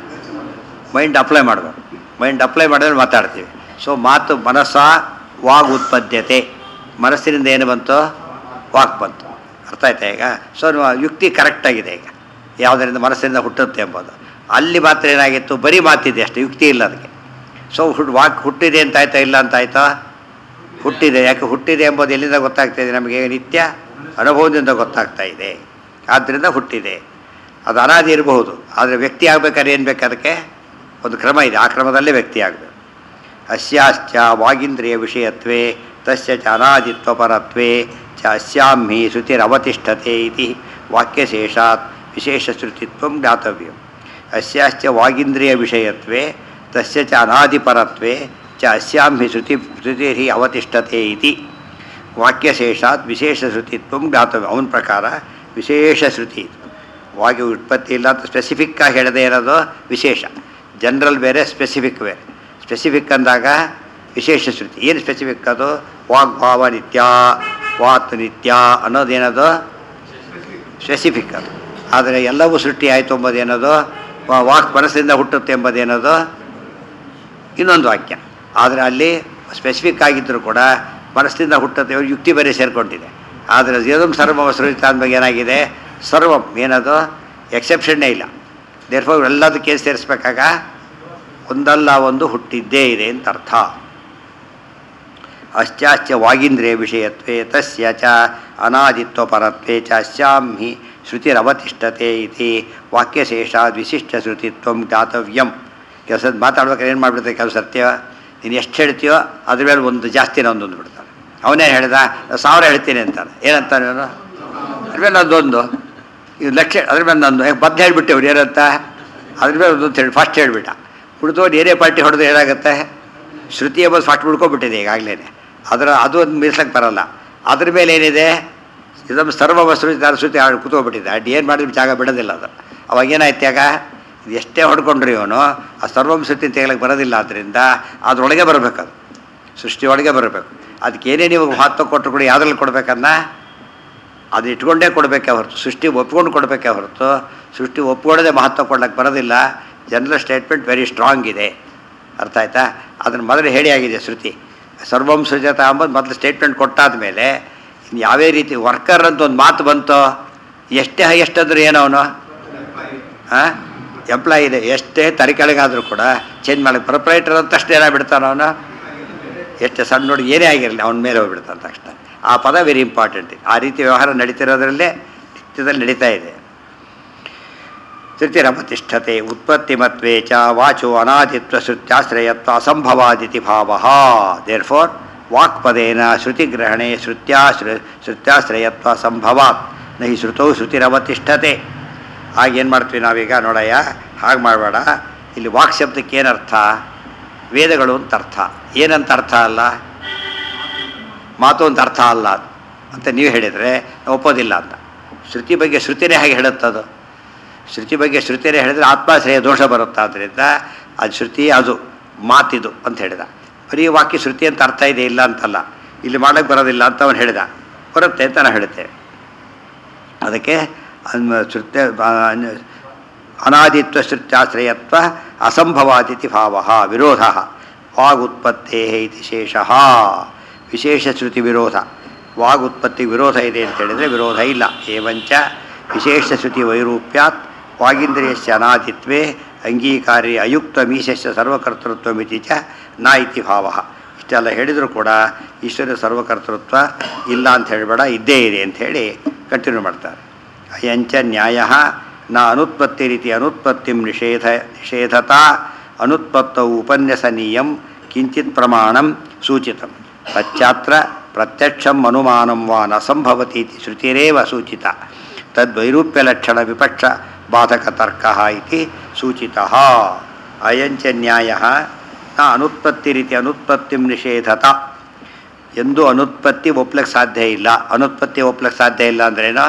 ಮೈಂಡ್ ಅಪ್ಲೈ ಮಾಡಬೇಕು ಮೈಂಡ್ ಅಪ್ಲೈ ಮಾಡಿದ್ರೆ ಮಾತಾಡ್ತೀವಿ ಸೊ ಮಾತು ಮನಸ್ಸ ವಾಗ್ ಉತ್ಪದ್ಯತೆ ಮನಸ್ಸಿನಿಂದ ಏನು ಬಂತು ವಾಕ್ ಬಂತು ಅರ್ಥ ಆಯ್ತಾ ಈಗ ಸೊ ಯುಕ್ತಿ ಕರೆಕ್ಟಾಗಿದೆ ಈಗ ಯಾವುದರಿಂದ ಮನಸ್ಸಿನಿಂದ ಹುಟ್ಟುತ್ತೆ ಎಂಬುದು ಅಲ್ಲಿ ಮಾತ್ರ ಏನಾಗಿತ್ತು ಬರೀ ಮಾತಿದೆ ಅಷ್ಟೇ ಯುಕ್ತಿ ಇಲ್ಲ ಅದಕ್ಕೆ ಸೊ ಹುಟ್ ವಾಕ್ ಹುಟ್ಟಿದೆ ಅಂತ ಆಯ್ತಾ ಇಲ್ಲ ಅಂತ ಆಯ್ತಾ ಹುಟ್ಟಿದೆ ಯಾಕೆ ಹುಟ್ಟಿದೆ ಎಂಬುದು ಎಲ್ಲಿಂದ ಗೊತ್ತಾಗ್ತಾ ಇದೆ ನಮಗೆ ನಿತ್ಯ ಅನುಭವದಿಂದ ಗೊತ್ತಾಗ್ತಾ ಇದೆ ಆದ್ದರಿಂದ ಹುಟ್ಟಿದೆ ಅದು ಅನಾದಿ ಇರಬಹುದು ಆದರೆ ವ್ಯಕ್ತಿ ಆಗ್ಬೇಕಾದ್ರೆ ಏನು ಬೇಕು ಅದಕ್ಕೆ ಒಂದು ಕ್ರಮ ಇದೆ ಆ ಕ್ರಮದಲ್ಲೇ ವ್ಯಕ್ತಿ ಆಗಬೇಕು ಅಸ್ಯಾಶ್ಚ ವಾಗೀಂದ್ರಿಯ ವಿಷಯತ್ವೇ ತಸ್ಯ ಚ ಅನಾದಿತ್ವಪರತ್ವೇ ಚ ಅಸ್ಯಾಂ ಹಿ ಶ್ರುತಿರವತಿಷ್ಠತೆ ಇತಿ ವಾಕ್ಯಶೇಷಾತ್ ವಿಶೇಷಶ್ರುತಿತ್ವ ಜ್ಞಾತವ್ಯಂ ಅಸ್ಯಾಶ್ಚ ವಾಗೀಂದ್ರಿಯ ವಿಷಯತ್ವೇ ತಸ್ಯ ಚ ಅನಾದಿಪರತ್ವೇ ಚ ಅಸ್ಯಾಂ ಹಿ ಶ್ರುತಿ ಶ್ರುತಿರ್ಹಿ ಅವತಿಷ್ಠತೆ ಇತಿ ವಾಕ್ಯಶೇಷಾತ್ ವಿಶೇಷಶ್ರುತಿತ್ವ ಜ್ಞಾತವ್ಯ ಅವನ ಪ್ರಕಾರ ವಿಶೇಷ ಶ್ರುತಿ ಇದು ವಾಗಿ ಉತ್ಪತ್ತಿ ಇಲ್ಲ ಅಂತ ಸ್ಪೆಸಿಫಿಕ್ಕಾಗಿ ಹೇಳದೇ ಇರೋದು ವಿಶೇಷ ಜನರಲ್ ಬೇರೆ ಸ್ಪೆಸಿಫಿಕ್ ಬೇರೆ ಸ್ಪೆಸಿಫಿಕ್ ಅಂದಾಗ ವಿಶೇಷ ಶ್ರುತಿ ಏನು ಸ್ಪೆಸಿಫಿಕ್ ಅದು ವಾಗ್ಭಾವ ನಿತ್ಯ ವಾತ್ ನಿತ್ಯ ಅನ್ನೋದೇನದು ಸ್ಪೆಸಿಫಿಕ್ ಅದು ಆದರೆ ಎಲ್ಲವೂ ಸೃಷ್ಟಿ ಆಯಿತು ಎಂಬುದೇನದು ವಾ- ವಾಕ್ ಮನಸ್ಸಿಂದ ಹುಟ್ಟುತ್ತೆ ಎಂಬುದೇನದು ಇನ್ನೊಂದು ವಾಕ್ಯ ಆದರೆ ಅಲ್ಲಿ ಸ್ಪೆಸಿಫಿಕ್ ಆಗಿದ್ದರೂ ಕೂಡ ಮನಸ್ಸಿಂದ ಹುಟ್ಟುತ್ತೆ ಇವ್ರ ಯುಕ್ತಿ ಬೇರೆ ಸೇರಿಕೊಂಡಿದೆ ಆದರೆ ಯದಂ ಸರ್ವಮ ಸೃಜಿತ ಅಂದಾಗ ಏನಾಗಿದೆ ಸರ್ವಂ ಏನದು ಎಕ್ಸೆಪ್ಷನ್ನೇ ಇಲ್ಲ ದೇರ್ಫೋರ್ ಎಲ್ಲದಕ್ಕೆ ಸೇರಿಸ್ಬೇಕಾಗ ಒಂದಲ್ಲ ಒಂದು ಹುಟ್ಟಿದ್ದೇ ಇದೆ ಅಂತ ಅರ್ಥ ಅಶ್ಚಾಶ್ಚ ವಾಗೀಂದ್ರಿಯ ವಿಷಯತ್ವೇ ತಸ್ಯ ಚ ಅನಾದಿತ್ವಪರತ್ವೇ ಚ ಅಸ್ಯಾಂ ಹಿ ಶ್ರುತಿರವತಿಷ್ಠತೆ ಇತಿ ವಾಕ್ಯಶೇಷಾದ್ ವಿಶಿಷ್ಟ ಶ್ರುತಿತ್ವ ಜ್ಞಾತವ್ಯಂ ಕೆಲಸದ ಮಾತಾಡ್ಬೇಕಾದ್ರೆ ಏನು ಮಾಡಿಬಿಡ್ತಾರೆ ಕೆಲವು ಸತ್ಯ ನೀನು ಎಷ್ಟು ಹೇಳ್ತೀಯೋ ಅದ್ರ ಮೇಲೆ ಒಂದು ಜಾಸ್ತಿನ ಒಂದೊಂದು ಬಿಡ್ತಾನೆ ಅವನೇ ಹೇಳಿದ ಸಾವಿರ ಹೇಳ್ತೀನಿ ಅಂತಾನೆ ಏನಂತಾನೆ ಅವನು ಅದ್ರ ಮೇಲೆ ಅದೊಂದು ಇದು ಲಕ್ಷ ಅದ್ರ ಮೇಲೆ ನಂದು ಬದ್ದು ಹೇಳಿಬಿಟ್ಟೆ ಅವ್ರು ಏನಂತ ಅದ್ರ ಮೇಲೆ ಒಂದು ಹೇಳಿ ಫಸ್ಟ್ ಹೇಳಿಬಿಟ್ಟ ಹುಡ್ದವ್ರು ಏನೇ ಪಾರ್ಟಿ ಹೊಡೆದು ಏನಾಗುತ್ತೆ ಶ್ರುತಿ ಎಂಬುದು ಫಸ್ಟ್ ಬಿಡ್ಕೊಬಿಟ್ಟಿದೆ ಈಗಾಗಲೇ ಅದರ ಅದು ಒಂದು ಮೀರ್ಸಕ್ಕೆ ಬರಲ್ಲ ಅದ್ರ ಮೇಲೆ ಏನಿದೆ ಇದಮ್ಮ ಸರ್ವ ಶ್ರುತಿ ಶ್ರುತಿ ಆಡ್ ಕೂತ್ಕೊಬಿಟ್ಟಿದೆ ಅಡ್ಡಿ ಏನು ಮಾಡಿದ್ರು ಜಾಗ ಬಿಡೋದಿಲ್ಲ ಅದು ಅವಾಗ ಏನಾಯ್ತು ಆಗ ಇದು ಎಷ್ಟೇ ಹೊಡ್ಕೊಂಡ್ರಿ ಇವನು ಆ ಸರ್ವಂ ಶ್ರುತಿ ತೆಗಿಲಕ್ಕೆ ಬರೋದಿಲ್ಲ ಆದ್ದರಿಂದ ಅದರೊಳಗೆ ಬರಬೇಕು ಅದು ಸೃಷ್ಟಿಯೊಳಗೆ ಬರಬೇಕು ಅದಕ್ಕೆ ಏನೇ ನೀವು ಮಹತ್ವ ಕೊಟ್ಟರು ಕೂಡ ಯಾವುದ್ರಲ್ಲಿ ಕೊಡಬೇಕನ್ನ ಅದು ಇಟ್ಕೊಂಡೇ ಕೊಡಬೇಕೆ ಹೊರತು ಸೃಷ್ಟಿ ಒಪ್ಕೊಂಡು ಕೊಡಬೇಕೆ ಹೊರತು ಸೃಷ್ಟಿ ಒಪ್ಕೊಳ್ಳದೆ ಮಹತ್ವ ಕೊಡ್ಲಿಕ್ಕೆ ಬರೋದಿಲ್ಲ ಜನರಲ್ ಸ್ಟೇಟ್ಮೆಂಟ್ ವೆರಿ ಸ್ಟ್ರಾಂಗ್ ಇದೆ ಅರ್ಥ ಆಯ್ತಾ ಅದನ್ನು ಮೊದಲು ಹೇಳಿ ಆಗಿದೆ ಶ್ರುತಿ ಸರ್ವಂ ಸೃಜತ ಅಂಬುದು ಮೊದಲು ಸ್ಟೇಟ್ಮೆಂಟ್ ಕೊಟ್ಟಾದ ಮೇಲೆ ಇನ್ನು ಯಾವೇ ರೀತಿ ವರ್ಕರ್ ಅಂತ ಒಂದು ಮಾತು ಬಂತೋ ಎಷ್ಟೇ ಹೈಯೆಸ್ಟ್ ಅಂದ್ರೂ ಏನೋ ಅವನು ಹಾಂ ಎಂಪ್ಲಾಯಿ ಇದೆ ಎಷ್ಟೇ ತರಿಕೆಳಗಾದರೂ ಕೂಡ ಚೇಂಜ್ ಮಾಡಕ್ಕೆ ಪ್ರೊಪ್ರೈಟರ್ ಅಂತ ತಕ್ಷಣ ಏನಾಗ್ಬಿಡ್ತಾನ ಅವನು ಎಷ್ಟು ಸಣ್ಣ ನೋಡಿ ಏನೇ ಆಗಿರಲಿ ಅವನ ಮೇಲೆ ಹೋಗ್ಬಿಡ್ತಾನೆ ತಕ್ಷಣ ಆ ಪದ ವೆರಿ ಇಂಪಾರ್ಟೆಂಟ್ ಆ ರೀತಿ ವ್ಯವಹಾರ ನಡೀತಿರೋದ್ರಲ್ಲೇ ನಿತ್ಯದಲ್ಲಿ ನಡೀತಾ ಇದೆ ತೃತೀರಮತಿಷ್ಠತೆ ಉತ್ಪತ್ತಿಮತ್ವೇ ಚ ವಾಚೋ ಅನಾದಿತ್ವ ಶ್ರುತ್ಯಾಶ್ರಯತ್ವ ಅಸಂಭವಾದಿತಿ ಭಾವ ದೇರ್ ಫೋರ್ ವಾಕ್ಪದೇನ ಶ್ರುತಿಗ್ರಹಣೆ ಶ್ರುತ್ಯಾಶ್ರ ಶ್ರುತ್ಯಾಶ್ರಯತ್ವ ಸಂಭವಾತ್ ನ ಹಿ ಶ್ರುತೌ ಶ್ರುತಿರವತಿಷ್ಠತೆ ಹಾಗೇನು ಮಾಡ್ತೀವಿ ನಾವೀಗ ನೋಡಯ್ಯ ಹಾಗೆ ಮಾಡಬೇಡ ಇಲ್ಲಿ ವಾಕ್ ಶಬ್ದಕ್ಕೆ ಏನರ್ಥ ವೇದಗಳು ಅಂತ ಅರ್ಥ ಏನಂತ ಅರ್ಥ ಅಲ್ಲ ಮಾತು ಅಂತ ಅರ್ಥ ಅಲ್ಲ ಅಂತ ನೀವು ಹೇಳಿದರೆ ಒಪ್ಪೋದಿಲ್ಲ ಅಂತ ಶ್ರುತಿ ಬಗ್ಗೆ ಶ್ರುತಿನೇ ಹಾಗೆ ಹೇಳುತ್ತದು ಶ್ರುತಿ ಬಗ್ಗೆ ಶ್ರುತಿನೇ ಹೇಳಿದ್ರೆ ಆತ್ಮಾಶ್ರಯ ದೋಷ ಬರುತ್ತೆ ಆದ್ದರಿಂದ ಅದು ಶ್ರುತಿ ಅದು ಮಾತಿದು ಅಂತ ಹೇಳಿದ ಬರೀ ವಾಕ್ಯ ಶ್ರುತಿ ಅಂತ ಅರ್ಥ ಇದೆ ಇಲ್ಲ ಅಂತಲ್ಲ ಇಲ್ಲಿ ಮಾಡಕ್ಕೆ ಬರೋದಿಲ್ಲ ಅಂತ ಅವನು ಹೇಳಿದ ಬರುತ್ತೆ ಅಂತ ನಾನು ಹೇಳ್ತೇನೆ ಅದಕ್ಕೆ ಅನ್- ಶ್ರುತ್ಯ ಆ- ಅನಾದಿತ್ವ ಶ್ರುತ್ಯಾಶ್ರಯತ್ವ ಅಸಂಭವಾದಿತಿ ಭಾವ ವಿರೋಧ ವಾಗುತ್ಪತ್ತೇ ಇತಿ ಶೇಷ ವಿಶೇಷ ಶ್ರುತಿ ವಿರೋಧ ವಾಗುತ್ಪತ್ತಿ ವಿರೋಧ ಇದೆ ಅಂತ ಹೇಳಿದರೆ ವಿರೋಧ ಇಲ್ಲ ಏವಂಚ ವಿಶೇಷ ಶ್ರುತಿ ವೈರೂಪ್ಯಾತ್ ವಾಗೀಂದ್ರಿಯಸ್ಯ ಅನಾದಿತ್ವೇ ಅಂಗೀಕಾರಿ ಅಯುಕ್ತ ಮೀಶಸ್ಯ ಸರ್ವಕರ್ತೃತ್ವಮಿತಿ ಚ ನ ಇತಿ ಭಾವ ಇಷ್ಟೆಲ್ಲ ಹೇಳಿದರೂ ಕೂಡ ಈಶ್ವರ ಸರ್ವಕರ್ತೃತ್ವ ಇಲ್ಲ ಅಂತ ಹೇಳಬೇಡ ಇದ್ದೇ ಇದೆ ಅಂತ ಹೇಳಿ ಕಂಟಿನ್ಯೂ ಮಾಡ್ತಾರೆ ಅಯಂಚ ನ್ಯಾಯ ನ ಅನುತ್ಪತ್ತಿ ರೀತಿ ಅನುತ್ಪತ್ತಿಂ ನಿಷೇಧ ನಿಷೇಧತಾ ಅನುತ್ಪತ್ತೌ ಉಪನ್ಯಸನೀಯಂ ಕಿಂಚಿತ್ ಪ್ರಮಾಣಂ ಸೂಚಿತಂ ತಚ್ಚಾತ್ರ ಪ್ರತ್ಯಕ್ಷಂ ಅನುಮಾನಂ ವಾ ನ ಸಂಭವತಿ ಇತಿ ಶ್ರುತಿರೇವ ಸೂಚಿತ ತದ್ವೈರೂಪ್ಯಲಕ್ಷಣ ವಿಪಕ್ಷ ಬಾಧಕ ತರ್ಕ ಇತಿ ಸೂಚಿತ ಅಯಂಚ ನ್ಯಾಯ ನ ಅನುತ್ಪತ್ತಿ ರೀತಿ ಅನುತ್ಪತ್ತಿಂ ನಿಷೇಧತ ಎಂದು ಅನುತ್ಪತ್ತಿ ಒಪ್ಲಕ್ಕೆ ಸಾಧ್ಯ ಇಲ್ಲ ಅನುತ್ಪತ್ತಿ ಒಪ್ಲಕ್ಕೆ ಸಾಧ್ಯ ಇಲ್ಲ ಅಂದ್ರೇನೋ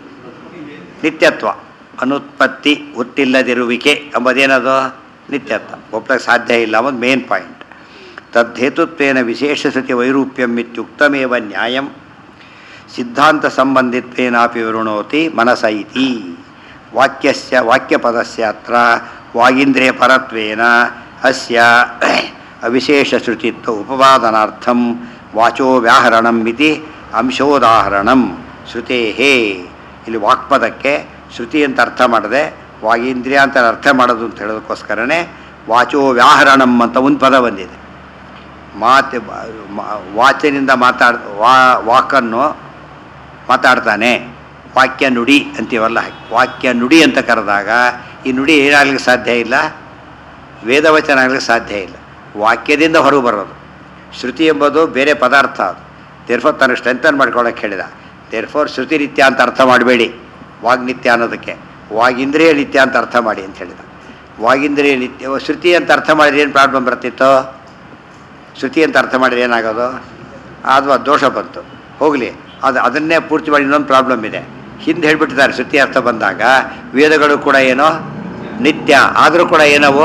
ನಿತ್ಯತ್ವ ಅನುತ್ಪತ್ತಿ ಹುಟ್ಟಿಲ್ಲದಿರುವಿಕೆ ಎಂಬುದೇನದು ನಿತ್ಯತ್ವ ಒಪ್ಲಕ್ಕೆ ಸಾಧ್ಯ ಇಲ್ಲ ಒಂದು ಮೇನ್ ಪಾಯಿಂಟ್ ತದ್ದೇತುತ್ವೇನ ವಿಶೇಷ ಶ್ರುತಿ ವೈರೂಪ್ಯಂ ಇತ್ಯುಕ್ತಮೇವ ನ್ಯಾಯಂ ಸಿದ್ಧಾಂತ ಸಂಬಂಧಿತ್ವೇನಾಪಿ ವಿವೃಣೋತಿ ಮನಸ ಇತಿ ವಾಕ್ಯಸ್ಯ ವಾಕ್ಯಪದಸ್ಯ ಅತ್ರ ವಾಗೀಂದ್ರಿಯ ಪರತ್ವೇನ ಅಸ್ಯ ಅವಿಶೇಷ ಶ್ರುತಿತ್ವ ಉಪವಾದನಾರ್ಥಂ ವಾಚೋ ವ್ಯಾಹರಣಂ ಇತಿ ಅಂಶೋದಾಹರಣಂ ಶ್ರುತೇಹೇ ಇಲ್ಲಿ ವಾಕ್ಪದಕ್ಕೆ ಶ್ರುತಿ ಅಂತ ಅರ್ಥ ಮಾಡದೆ ವಾಗೀಂದ್ರಿಯ ಅಂತ ಅರ್ಥ ಮಾಡೋದು ಅಂತ ಹೇಳೋದಕ್ಕೋಸ್ಕರನೇ ವಾಚೋ ವ್ಯಾಹರಣಂ ಅಂತ ಒಂದು ಪದ ಬಂದಿದೆ ಮಾತು ಮಾ- ವಾಚಿನಿಂದ ಮಾತಾಡ್ ವಾ ವಾಕನ್ನು ಮಾತಾಡ್ತಾನೆ ವಾಕ್ಯ ನುಡಿ ಅಂತೀವಲ್ಲ ವಾಕ್ಯ ನುಡಿ ಅಂತ ಕರೆದಾಗ ಈ ನುಡಿ ಏನಾಗ್ಲಿಕ್ಕೆ ಸಾಧ್ಯ ಇಲ್ಲ ವೇದವಚನ ಆಗ್ಲಿಕ್ಕೆ ಸಾಧ್ಯ ಇಲ್ಲ ವಾಕ್ಯದಿಂದ ಹೊರಗೆ ಬರೋದು ಶ್ರುತಿ ಎಂಬುದು ಬೇರೆ ಪದಾರ್ಥ ಅದು ದೇರ್ಫೋರ್ ತನಗೆ ಸ್ಟ್ರೆಂಥನ್ ಮಾಡ್ಕೊಳ್ಳೋಕೆ ಹೇಳಿದ ದೇರ್ಫೋರ್ ಶ್ರುತಿ ನಿತ್ಯ ಅಂತ ಅರ್ಥ ಮಾಡಬೇಡಿ ವಾಗ್ನಿತ್ಯ ಅನ್ನೋದಕ್ಕೆ ವಾಗೀಂದ್ರಿಯ ನಿತ್ಯ ಅಂತ ಅರ್ಥ ಮಾಡಿ ಅಂತ ಹೇಳಿದ ವಾಗೀಂದ್ರಿಯ ನಿತ್ಯ ಶ್ರುತಿ ಅಂತ ಅರ್ಥ ಮಾಡಿದ್ರೆ ಏನು ಪ್ರಾಬ್ಲಮ್ ಬರ್ತಿತ್ತು ಶ್ರುತಿ ಅಂತ ಅರ್ಥ ಮಾಡಿದ್ರೆ ಏನಾಗೋದು ಅದು ಅದು ದೋಷ ಬಂತು ಹೋಗಲಿ ಅದು ಅದನ್ನೇ ಪೂರ್ತಿ ಮಾಡಿ ಇನ್ನೊಂದು ಪ್ರಾಬ್ಲಮ್ ಇದೆ ಹಿಂದೆ ಹೇಳ್ಬಿಟ್ಟಿದ್ದಾರೆ ಶ್ರುತಿ ಅರ್ಥ ಬಂದಾಗ ವೇದಗಳು ಕೂಡ ಏನೋ ನಿತ್ಯ ಆದರೂ ಕೂಡ ಏನವು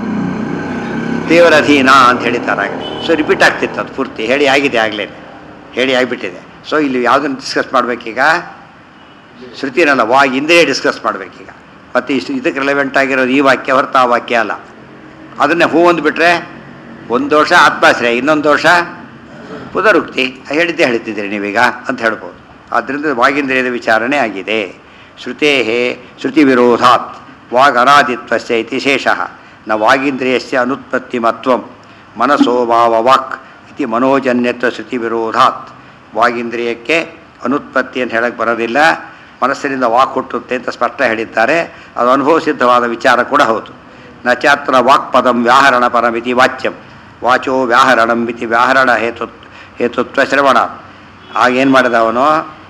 ದೇವರ ಅಧೀನ ಅಂತ ಹೇಳಿದ್ದಾರೆ ಆಗಲೇ ಸೊ ರಿಪೀಟ್ ಆಗ್ತಿತ್ತು ಅದು ಪೂರ್ತಿ ಹೇಳಿ ಆಗಿದೆ ಆಗಲೇ ಹೇಳಿ ಆಗಿಬಿಟ್ಟಿದೆ ಸೊ ಇಲ್ಲಿ ಯಾವುದನ್ನು ಡಿಸ್ಕಸ್ ಮಾಡಬೇಕೀಗ ಶ್ರುತಿನಲ್ಲ ವಾ ಇಂದ್ರಿಯ ಡಿಸ್ಕಸ್ ಮಾಡಬೇಕೀಗ ಮತ್ತು ಇಷ್ಟು ಇದಕ್ಕೆ ರಿಲೆವೆಂಟ್ ಆಗಿರೋದು ಈ ವಾಕ್ಯ ಹೊರತು ಆ ವಾಕ್ಯ ಅಲ್ಲ ಅದನ್ನೇ ಹೂ ಅಂದ್ಬಿಟ್ರೆ ಒಂದು ದೋಷ ಆತ್ಮಾಶ್ರಯ ಇನ್ನೊಂದು ದೋಷ ಪುನರುಕ್ತಿ ಹೇಳಿದ್ದೆ ಹೇಳ್ತಿದ್ದೀರಿ ನೀವೀಗ ಅಂತ ಹೇಳ್ಬೋದು ಆದ್ದರಿಂದ ವಾಗೀಂದ್ರಿಯದ ವಿಚಾರಣೆ ಆಗಿದೆ ಶ್ರುತೇ ಶ್ರುತಿ ವಿರೋಧಾತ್ ವಾಗ್ ಅನಾದಿತ್ವಸ್ಯ ಇತಿ ಶೇಷಃ ನ ವಾಗೀಂದ್ರಿಯಸ್ಯ ಅನುತ್ಪತ್ತಿಮತ್ವಂ ಮನಸೋ ಭಾವ ವಾಕ್ ಇತಿ ಮನೋಜನ್ಯತ್ವ ಶ್ರುತಿ ವಿರೋಧಾತ್ ವಾಗೀಂದ್ರಿಯಕ್ಕೆ ಅನುತ್ಪತ್ತಿ ಅಂತ ಹೇಳಕ್ಕೆ ಬರೋದಿಲ್ಲ ಮನಸ್ಸಿನಿಂದ ವಾಕ್ ಹುಟ್ಟುತ್ತೆ ಅಂತ ಸ್ಪಷ್ಟ ಹೇಳಿದ್ದಾರೆ ಅದು ಅನುಭವ ಸಿದ್ಧವಾದ ವಿಚಾರ ಕೂಡ ಹೌದು ನ ಚಾತ್ರ ವಾಕ್ಪದಂ ವ್ಯಾಹರಣ ಪರಮಿತಿ ವಾಚ್ಯಂ ವಾಚೋ ವ್ಯಾಹರಣಂ ಇತಿ ವ್ಯಾಹರಣ ಹೇತು ಹೇತುತ್ವ ಶ್ರವಣ ಆಗೇನು ಮಾಡಿದ ಅವನು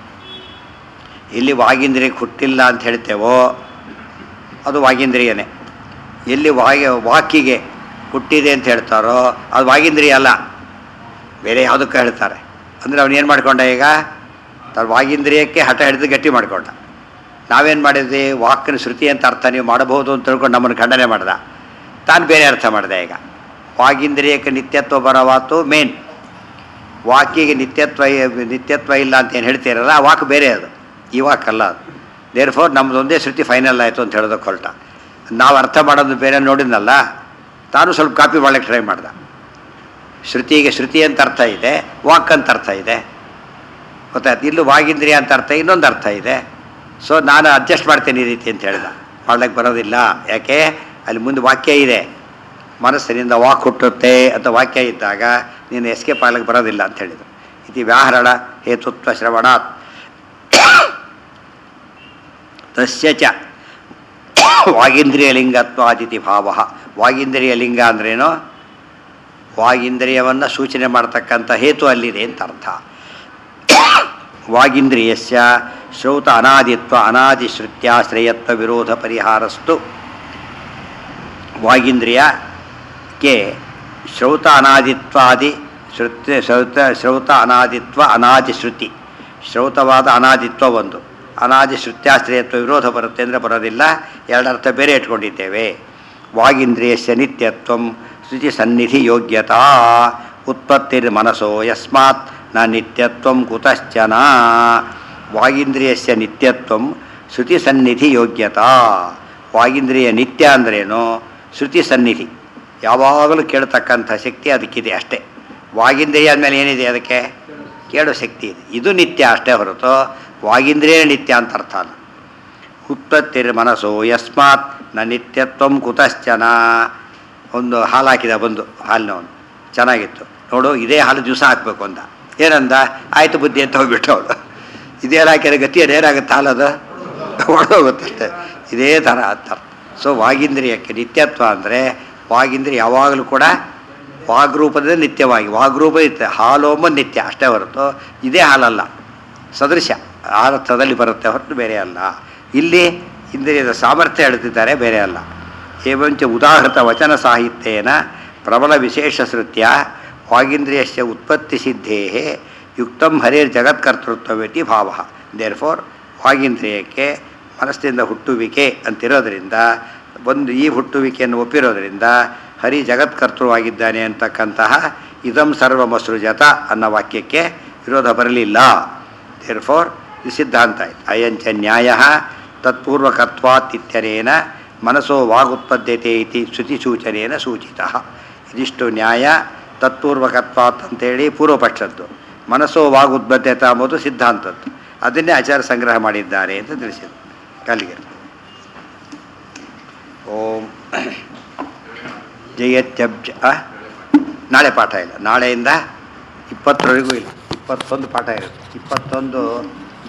ಎಲ್ಲಿ ವಾಗೀಂದ್ರಿಯಕ್ಕೆ ಹುಟ್ಟಿಲ್ಲ ಅಂತ ಹೇಳ್ತೇವೋ ಅದು ವಾಗೀಂದ್ರಿಯನೇ ಎಲ್ಲಿ ವಾಗ ವಾಕಿಗೆ ಹುಟ್ಟಿದೆ ಅಂತ ಹೇಳ್ತಾರೋ ಅದು ವಾಗೀಂದ್ರಿಯ ಅಲ್ಲ ಬೇರೆ ಯಾವುದಕ್ಕೆ ಹೇಳ್ತಾರೆ ಅಂದರೆ ಅವನು ಏನು ಮಾಡ್ಕೊಂಡ ಈಗ ತನ್ನ ವಾಗೀಂದ್ರಿಯಕ್ಕೆ ಹಠ ಹಿಡಿದು ಗಟ್ಟಿ ಮಾಡ್ಕೊಂಡ ನಾವೇನು ಮಾಡಿದ್ವಿ ವಾಕ್ನ ಶ್ರುತಿ ಅಂತ ಅರ್ಥ ನೀವು ಮಾಡಬಹುದು ಅಂತ ತಿಳ್ಕೊಂಡು ನಮ್ಮನ್ನು ಖಂಡನೆ ಮಾಡ್ದ ತಾನು ಬೇರೆ ಅರ್ಥ ಮಾಡಿದೆ ಈಗ ವಾಗೀಂದ್ರಿಯಕ್ಕೆ ನಿತ್ಯತ್ವ ಬರವಾತು ಮೇನ್ ವಾಕಿಗೆ ನಿತ್ಯತ್ವ ನಿತ್ಯತ್ವ ಇಲ್ಲ ಅಂತ ಏನು ಹೇಳ್ತೀರಲ್ಲ ಆ ವಾಕ್ ಬೇರೆ ಅದು ಈ ವಾಕ್ ಅಲ್ಲ ಅದು ದೇರ್ ಫೋರ್ ನಮ್ಮದೊಂದೇ ಶ್ರುತಿ ಫೈನಲ್ ಆಯಿತು ಅಂತ ಹೇಳೋದಕ್ಕೆ ಹೊರಟ ನಾವು ಅರ್ಥ ಮಾಡೋದು ಬೇರೆ ನೋಡಿದ್ನಲ್ಲ ತಾನು ಸ್ವಲ್ಪ ಕಾಪಿ ಮಾಡಲಿಕ್ಕೆ ಟ್ರೈ ಮಾಡ್ದ ಶ್ರುತಿಗೆ ಶ್ರುತಿ ಅಂತ ಅರ್ಥ ಇದೆ ವಾಕ್ ಅಂತ ಅರ್ಥ ಇದೆ ಗೊತ್ತಾಯ್ತು ಇಲ್ಲೂ ವಾಗೀಂದ್ರಿಯ ಅಂತ ಅರ್ಥ ಇನ್ನೊಂದು ಅರ್ಥ ಇದೆ ಸೊ ನಾನು ಅಡ್ಜಸ್ಟ್ ಮಾಡ್ತೇನೆ ಈ ರೀತಿ ಅಂತ ಹೇಳ್ದ ಮಾಡ್ಲಿಕ್ಕೆ ಬರೋದಿಲ್ಲ ಯಾಕೆ ಅಲ್ಲಿ ಮುಂದೆ ವಾಕ್ಯ ಇದೆ ಮನಸ್ಸಿನಿಂದ ವಾಕ್ ಹುಟ್ಟುತ್ತೆ ಅಂತ ವಾಕ್ಯ ಇದ್ದಾಗ ನೀನು ಎಸ್ಕೇಪ್ ಆಗ್ಲಿಕ್ಕೆ ಬರೋದಿಲ್ಲ ಅಂತ ಹೇಳಿದರು ಇತಿ ವ್ಯಾಹರಣ ಹೇತುತ್ವ ಶ್ರವಣಾತ್ ತಸ್ಯ ಚ ವಾಗೀಂದ್ರಿಯ ಲಿಂಗತ್ವಾದಿತಿ ಭಾವ ವಾಗೀಂದ್ರಿಯ ಲಿಂಗ ಅಂದ್ರೇನು ವಾಗೀಂದ್ರಿಯವನ್ನು ಸೂಚನೆ ಮಾಡ್ತಕ್ಕಂಥ ಹೇತು ಅಲ್ಲಿದೆ ಅಂತ ಅರ್ಥ ವಾಗೀಂದ್ರಿಯಸ್ಯ ಶ್ರೌತ ಅನಾದಿತ್ವ ಅನಾದಿಶ್ರುತ್ಯಾಶ್ರಯತ್ವ ವಿರೋಧ ಪರಿಹಾರಸ್ತು ವಾಗೀಂದ್ರಿಯಕ್ಕೆ ಶ್ರೌತ ಅನಾದಿತ್ವಾದಿ ಶ್ರುತಿ ಶ್ರೌತ ಶ್ರೌತ ಅನಾದಿತ್ವ ಅನಾದಿ ಶ್ರುತಿ ಶ್ರೌತವಾದ ಅನಾದಿತ್ವ ಒಂದು ಅನಾದಿ ಶ್ರುತ್ಯಾಶ್ರಯತ್ವ ವಿರೋಧ ಬರುತ್ತೆ ಅಂದರೆ ಬರೋದಿಲ್ಲ ಎರಡರ್ಥ ಬೇರೆ ಇಟ್ಕೊಂಡಿದ್ದೇವೆ ವಾಗೀಂದ್ರಿಯಸ್ಯ ನಿತ್ಯತ್ವಂ ಶುಚಿ ಸನ್ನಿಧಿ ಯೋಗ್ಯತಾ ಉತ್ಪತ್ತಿರ್ಮನಸೋ ಯಸ್ಮಾತ್ ನ ನಿತ್ಯತ್ವಂ ಕುತಶ್ಚನ ವಾಗೀಂದ್ರಿಯಸ್ಯ ನಿತ್ಯತ್ವಂ ಶ್ರುತಿ ಸನ್ನಿಧಿ ಯೋಗ್ಯತಾ ವಾಗೀಂದ್ರಿಯ ನಿತ್ಯ ಅಂದ್ರೇನು ಶ್ರುತಿ ಸನ್ನಿಧಿ ಯಾವಾಗಲೂ ಕೇಳ್ತಕ್ಕಂಥ ಶಕ್ತಿ ಅದಕ್ಕಿದೆ ಅಷ್ಟೇ ವಾಗೀಂದ್ರಿಯ ಅಂದಮೇಲೆ ಏನಿದೆ ಅದಕ್ಕೆ ಕೇಳೋ ಶಕ್ತಿ ಇದೆ ಇದು ನಿತ್ಯ ಅಷ್ಟೇ ಹೊರತು ವಾಗೀಂದ್ರಿಯ ನಿತ್ಯ ಅಂತ ಅರ್ಥ ಅಲ್ಲ ಉತ್ಪತ್ತಿರ್ ಮನಸ್ಸು ಯಸ್ಮಾತ್ ನ ನಿತ್ಯತ್ವಂ ಕುತಶ್ಚನ ಒಂದು ಹಾಲು ಹಾಕಿದ ಬಂದು ಹಾಲಿನವನು ಚೆನ್ನಾಗಿತ್ತು ನೋಡು ಇದೇ ಹಾಲು ಜ್ಯೂಸ ಹಾಕಬೇಕು ಅಂದ ಏನಂದ ಆಯ್ತು ಬುದ್ಧಿ ಅಂತ ಹೋಗ್ಬಿಟ್ಟು ಅವಳು ಇದೇ ಹಾಕಿದ ಗತಿ ಏನಾಗುತ್ತೆ ಹಾಲದು ಹೊಡೆದೋಗುತ್ತಷ್ಟೆ ಇದೇ ಥರ ಅಂತ ಸೊ ವಾಗೀಂದ್ರಿಯಕ್ಕೆ ನಿತ್ಯತ್ವ ಅಂದರೆ ವಾಗೀಂದ್ರಿಯ ಯಾವಾಗಲೂ ಕೂಡ ವಾಗ್ರೂಪದ ನಿತ್ಯವಾಗಿ ವಾಗ್ರೂಪ ನಿತ್ಯ ಹಾಲೋಮ ನಿತ್ಯ ಅಷ್ಟೇ ಹೊರತು ಇದೇ ಹಾಲಲ್ಲ ಸದೃಶ ಆ ಅರ್ಥದಲ್ಲಿ ಬರುತ್ತೆ ಹೊರತು ಬೇರೆ ಅಲ್ಲ ಇಲ್ಲಿ ಇಂದ್ರಿಯದ ಸಾಮರ್ಥ್ಯ ಹೇಳ್ತಿದ್ದಾರೆ ಬೇರೆ ಅಲ್ಲ ಏವಂಚ ಉದಾಹೃತ ವಚನ ಸಾಹಿತ್ಯೇನ ಪ್ರಬಲ ವಿಶೇಷ ಶ್ರುತ್ಯ ವಾಗೀಂದ್ರಿಯಸ್ಯ ಉತ್ಪತ್ತಿ ಸಿದ್ಧೇ ಯುಕ್ತಂ ಹರೇರ್ ಜಗತ್ಕರ್ತೃತ್ವವೇತಿ ಭಾವ ದೇರ್ ಫೋರ್ ವಾಗೀಂದ್ರಿಯಕ್ಕೆ ಮನಸ್ಸಿನಿಂದ ಹುಟ್ಟುವಿಕೆ ಅಂತಿರೋದ್ರಿಂದ ಒಂದು ಈ ಹುಟ್ಟುವಿಕೆಯನ್ನು ಒಪ್ಪಿರೋದ್ರಿಂದ ಹರಿ ಜಗತ್ಕರ್ತೃವಾಗಿದ್ದಾನೆ ಅಂತಕ್ಕಂತಹ ಇದಂ ಸರ್ವಮಸೃಜತ ಅನ್ನೋ ವಾಕ್ಯಕ್ಕೆ ವಿರೋಧ ಬರಲಿಲ್ಲ ದೇರ್ ಫೋರ್ ಇದು ಸಿದ್ಧಾಂತ ಆಯ್ತು ಅಯಂಚ ನ್ಯಾಯ ತತ್ಪೂರ್ವಕತ್ವಾತ್ ಇತ್ಯನೇನ ಮನಸ್ಸೋ ವಾಗುತ್ಪದ್ಯತೆ ಇತಿ ಶ್ರುತಿಸೂಚನೆಯನ್ನು ಸೂಚಿತ ಇದಿಷ್ಟು ನ್ಯಾಯ ತತ್ಪೂರ್ವಕತ್ವಾತ್ ಅಂತೇಳಿ ಪೂರ್ವಪಕ್ಷದ್ದು ಮನಸ್ಸೋ ವಾಗುತ್ಪದ್ಯತೆ ಎಂಬುದು ಸಿದ್ಧಾಂತದ್ದು ಅದನ್ನೇ ಆಚಾರ ಸಂಗ್ರಹ ಮಾಡಿದ್ದಾರೆ ಅಂತ ತಿಳಿಸಿದರು ಕಲ್ಲಿಗೆ ಓಂ ಜಯತ್ಯಬ್ಜ ಆ? ನಾಳೆ ಪಾಠ ಇಲ್ಲ ನಾಳೆಯಿಂದ ಇಪ್ಪತ್ತರವರೆಗೂ ಇಲ್ಲ ಇಪ್ಪತ್ತೊಂದು ಪಾಠ ಇರುತ್ತೆ ಇಪ್ಪತ್ತೊಂದು